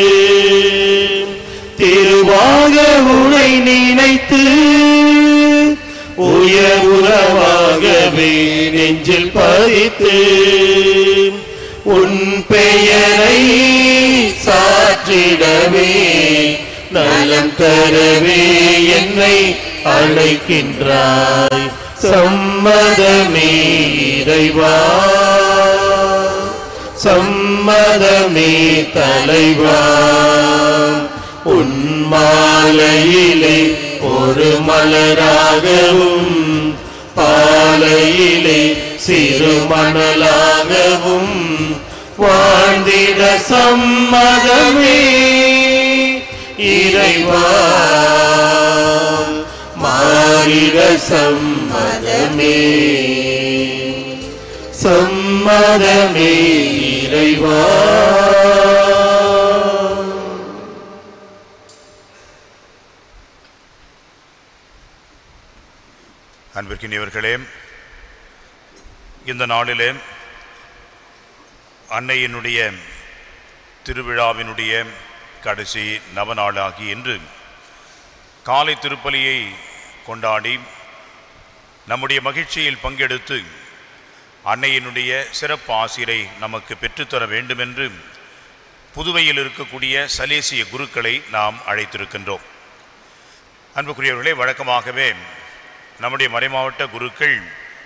Speaker 2: திருவாக உனை நினைத்து உயர் உறவாகவே நெஞ்சில் பதித்து உன் பெயரை சாற்றிடவே நலம் தரவே என்னை அழைக்கின்றாய் சம்மதமே இறைவா சம்மதமே தலைவா உன் மாலையிலே ஒரு மலராகவும் பாலையிலே சிறு மணலாகவும் வாழ்ந்திட சம்மதமே இறைவா மாறிட சம்மதமே சம்மதமே இறைவா
Speaker 4: அன்பிற்கினியவர்களே இந்த நாளிலே அன்னையினுடைய திருவிழாவினுடைய கடைசி நவநாளாகி என்று காலை திருப்பலியை கொண்டாடி நம்முடைய மகிழ்ச்சியில் பங்கெடுத்து அன்னையினுடைய சிறப்பு ஆசிரை நமக்கு பெற்றுத்தர வேண்டும் என்று புதுவையில் இருக்கக்கூடிய சலேசிய குருக்களை நாம் அழைத்திருக்கின்றோம் அன்புக்குரியவர்களே வழக்கமாகவே நம்முடைய மறைமாவட்ட குருக்கள்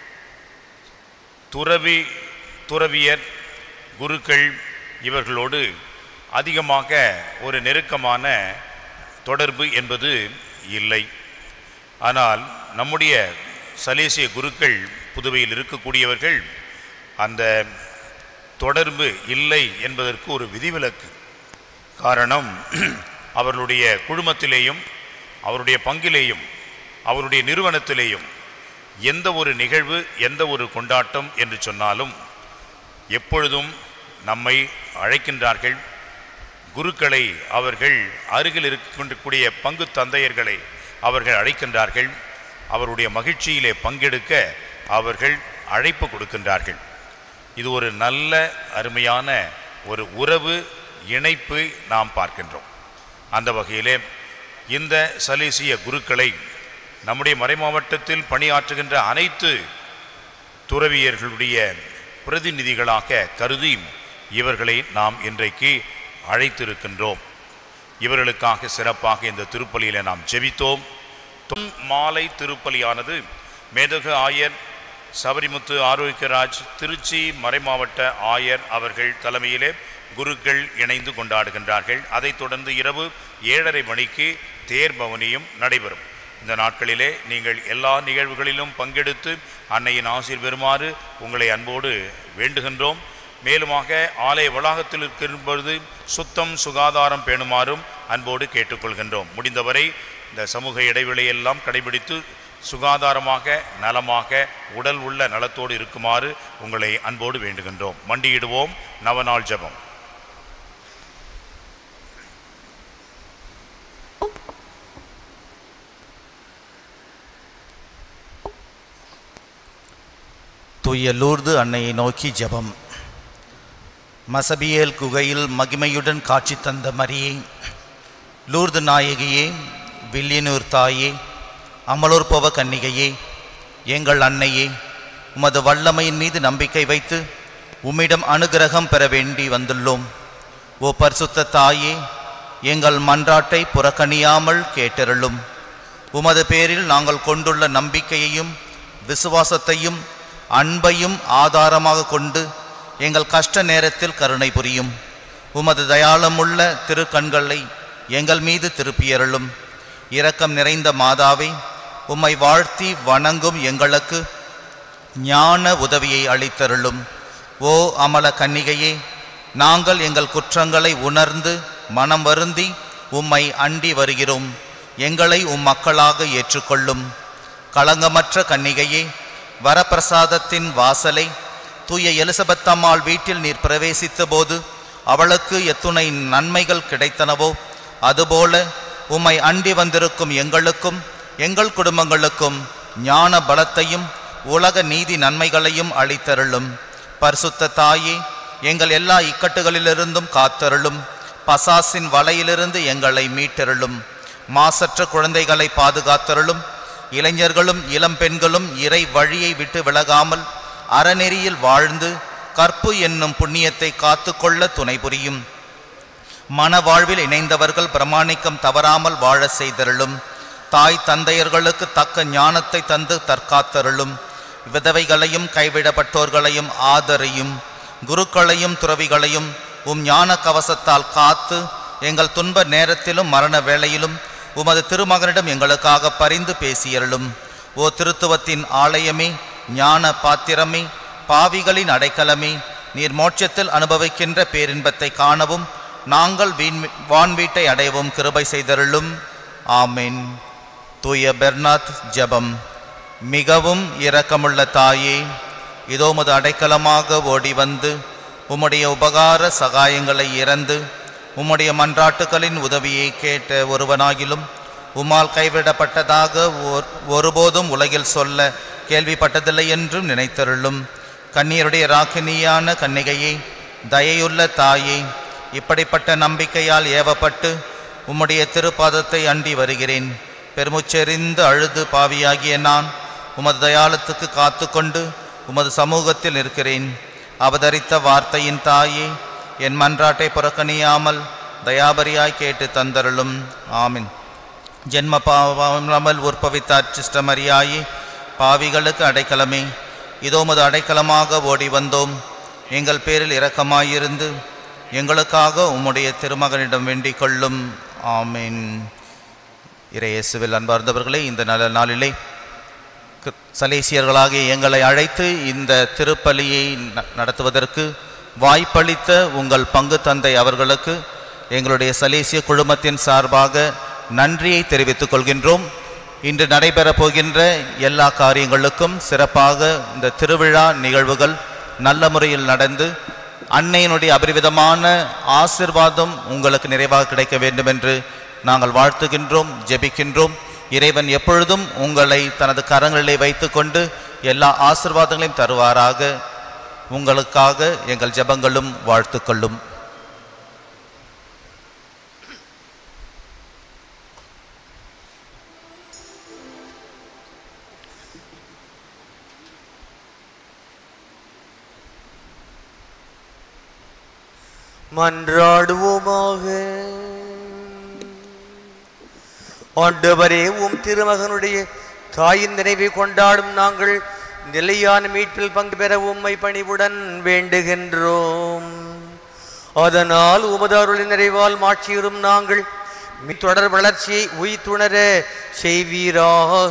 Speaker 4: துறவி துறவியர் குருக்கள் இவர்களோடு அதிகமாக ஒரு நெருக்கமான தொடர்பு என்பது இல்லை ஆனால் நம்முடைய சலேசிய குருக்கள் புதுவையில் இருக்கக்கூடியவர்கள் அந்த தொடர்பு இல்லை என்பதற்கு ஒரு விதிவிலக்கு காரணம் அவர்களுடைய குழுமத்திலேயும் அவருடைய பங்கிலேயும் அவருடைய நிறுவனத்திலேயும் எந்த ஒரு நிகழ்வு எந்த ஒரு கொண்டாட்டம் என்று சொன்னாலும் எப்பொழுதும் நம்மை அழைக்கின்றார்கள் குருக்களை அவர்கள் அருகில் இருக்கக்கூடிய பங்கு தந்தையர்களை அவர்கள் அழைக்கின்றார்கள் அவருடைய மகிழ்ச்சியிலே பங்கெடுக்க அவர்கள் அழைப்பு கொடுக்கின்றார்கள் இது ஒரு நல்ல அருமையான ஒரு உறவு இணைப்பு நாம் பார்க்கின்றோம் அந்த வகையிலே இந்த சலேசிய குருக்களை நம்முடைய மறைமாவட்டத்தில் பணியாற்றுகின்ற அனைத்து துறவியர்களுடைய பிரதிநிதிகளாக கருதி இவர்களை நாம் இன்றைக்கு அழைத்திருக்கின்றோம் இவர்களுக்காக சிறப்பாக இந்த திருப்பலியில நாம் ஜெபித்தோம் தொன் மாலை திருப்பலியானது மேதகு ஆயர் சபரிமுத்து ஆரோக்கியராஜ் திருச்சி மறைமாவட்ட ஆயர் அவர்கள் தலைமையிலே குருக்கள் இணைந்து கொண்டாடுகின்றார்கள் அதைத் தொடர்ந்து இரவு ஏழரை மணிக்கு தேர் பவனியும் நடைபெறும் இந்த நாட்களிலே நீங்கள் எல்லா நிகழ்வுகளிலும் பங்கெடுத்து அன்னையின் ஆசீர் பெறுமாறு உங்களை அன்போடு வேண்டுகின்றோம் மேலுமாக ஆலய வளாகத்தில் இருக்கும்பொழுது சுத்தம் சுகாதாரம் பேணுமாறும் அன்போடு கேட்டுக்கொள்கின்றோம் முடிந்தவரை இந்த சமூக இடைவெளியெல்லாம் கடைபிடித்து சுகாதாரமாக நலமாக உடல் உள்ள நலத்தோடு இருக்குமாறு உங்களை அன்போடு வேண்டுகின்றோம் மண்டியிடுவோம் நவநாள் ஜெபம்
Speaker 8: தூய லூர்து அன்னையை நோக்கி ஜெபம் மசபியேல் குகையில் மகிமையுடன் காட்சி தந்த மரியே லூர்து நாயகியே வில்லியனூர் தாயே அமலோற்பவ கன்னிகையே எங்கள் அன்னையே உமது வல்லமையின் மீது நம்பிக்கை வைத்து உம்மிடம் அனுகிரகம் பெற வேண்டி வந்துள்ளோம் ஓ பரிசுத்த தாயே எங்கள் மன்றாட்டை புறக்கணியாமல் கேட்டருளும் உமது பேரில் நாங்கள் கொண்டுள்ள நம்பிக்கையையும் விசுவாசத்தையும் அன்பையும் ஆதாரமாக கொண்டு எங்கள் கஷ்ட நேரத்தில் கருணை புரியும் உமது தயாளமுள்ள திருக்கண்களை எங்கள் மீது திருப்பியருளும் இரக்கம் நிறைந்த மாதாவே உம்மை வாழ்த்தி வணங்கும் எங்களுக்கு ஞான உதவியை அளித்தருளும் ஓ அமல கன்னிகையே நாங்கள் எங்கள் குற்றங்களை உணர்ந்து மனம் வருந்தி உம்மை அண்டி வருகிறோம் எங்களை உம் மக்களாக ஏற்றுக்கொள்ளும் களங்கமற்ற கன்னிகையே வரப்பிரசாதத்தின் வாசலை தூய எலிசபெத் அம்மாள் வீட்டில் நீர் பிரவேசித்த போது அவளுக்கு எத்துணை நன்மைகள் கிடைத்தனவோ அதுபோல உம்மை அண்டி வந்திருக்கும் எங்களுக்கும் எங்கள் குடும்பங்களுக்கும் ஞான பலத்தையும் உலக நீதி நன்மைகளையும் அளித்தருளும் பரிசுத்த தாயே எங்கள் எல்லா இக்கட்டுகளிலிருந்தும் காத்தருளும் பசாசின் வலையிலிருந்து எங்களை மீட்டருளும் மாசற்ற குழந்தைகளை பாதுகாத்தருளும் இளைஞர்களும் இளம் பெண்களும் இறை வழியை விட்டு விலகாமல் அறநெறியில் வாழ்ந்து கற்பு என்னும் புண்ணியத்தை காத்துக்கொள்ள துணை புரியும் மன வாழ்வில் இணைந்தவர்கள் பிரமாணிக்கம் தவறாமல் வாழ செய்தருளும் தாய் தந்தையர்களுக்கு தக்க ஞானத்தை தந்து தற்காத்தருளும் விதவைகளையும் கைவிடப்பட்டோர்களையும் ஆதரையும் குருக்களையும் துறவிகளையும் உம் ஞான கவசத்தால் காத்து எங்கள் துன்ப நேரத்திலும் மரண வேளையிலும் உமது திருமகனிடம் எங்களுக்காக பரிந்து பேசியருளும் ஓ திருத்துவத்தின் ஆலயமே ஞான பாத்திரமே பாவிகளின் அடைக்கலமே நீர் மோட்சத்தில் அனுபவிக்கின்ற பேரின்பத்தை காணவும் நாங்கள் வீண் வான் வீட்டை அடையவும் கிருபை செய்தருளும் ஆமென் தூய பெர்னாத் ஜெபம் மிகவும் இரக்கமுள்ள தாயே இதோ உமது அடைக்கலமாக ஓடி வந்து உம்முடைய உபகார சகாயங்களை இறந்து உம்முடைய மன்றாட்டுகளின் உதவியை கேட்ட ஒருவனாகிலும் உம்மால் கைவிடப்பட்டதாக ஒரு- ஒருபோதும் உலகில் சொல்ல கேள்விப்பட்டதில்லை என்றும் நினைத்தருளும் கண்ணீருடைய ராக்கினியான கன்னிகையே தயையுள்ள தாயே இப்படிப்பட்ட நம்பிக்கையால் ஏவப்பட்டு உம்முடைய திருப்பாதத்தை அண்டி வருகிறேன் பெருமுச்செறிந்து அழுது பாவியாகிய நான் உமது தயாளத்துக்கு காத்துக்கொண்டு உமது சமூகத்தில் இருக்கிறேன் அவதரித்த வார்த்தையின் தாயே என் மன்றாட்டை புறக்கணியாமல் தயாபரியாய் கேட்டு தந்தருளும் ஆமின் ஜென்ம பாவமல் உற்பவித்த அச்சிஷ்ட மரியாயே பாவிகளுக்கு அடைக்கலமே இதோ உமது அடைக்கலமாக ஓடி வந்தோம் எங்கள் பேரில் இரக்கமாயிருந்து எங்களுக்காக உம்முடைய திருமகனிடம் வேண்டிக் கொள்ளும் ஆமென் இறையேசுவில் அன்பார்ந்தவர்களே இந்த நல்ல நாளிலே கு- சலேசியர்களாகிய எங்களை அழைத்து இந்த திருப்பலியை ந- நடத்துவதற்கு வாய்ப்பளித்த உங்கள் பங்கு தந்தை அவர்களுக்கு எங்களுடைய சலேசிய குழுமத்தின் சார்பாக நன்றியை தெரிவித்துக் கொள்கின்றோம் இன்று நடைபெறப் போகின்ற எல்லா காரியங்களுக்கும் சிறப்பாக இந்த திருவிழா நிகழ்வுகள் நல்ல முறையில் நடந்து அன்னையினுடைய அபரிவிதமான ஆசிர்வாதம் உங்களுக்கு நிறைவாக கிடைக்க வேண்டும் என்று நாங்கள் வாழ்த்துகின்றோம் ஜெபிக்கின்றோம் இறைவன் எப்பொழுதும் உங்களை தனது கரங்களிலே வைத்துக்கொண்டு எல்லா ஆசிர்வாதங்களையும் தருவாராக உங்களுக்காக எங்கள் ஜெபங்களும் வாழ்த்துக்களும்
Speaker 3: மன்றாடுவோமாக ஆண்டவரே உம் திருமகனுடைய தாயின் நினைவை கொண்டாடும் நாங்கள் நிலையான மீட்பில் பங்கு பெற உம்மை பணிவுடன் வேண்டுகின்றோம் அதனால் உமது அருளின் நிறைவால் மாட்சியுறும் நாங்கள் மீ தொடர் வளர்ச்சியை உய்த்துணர செய்வீராக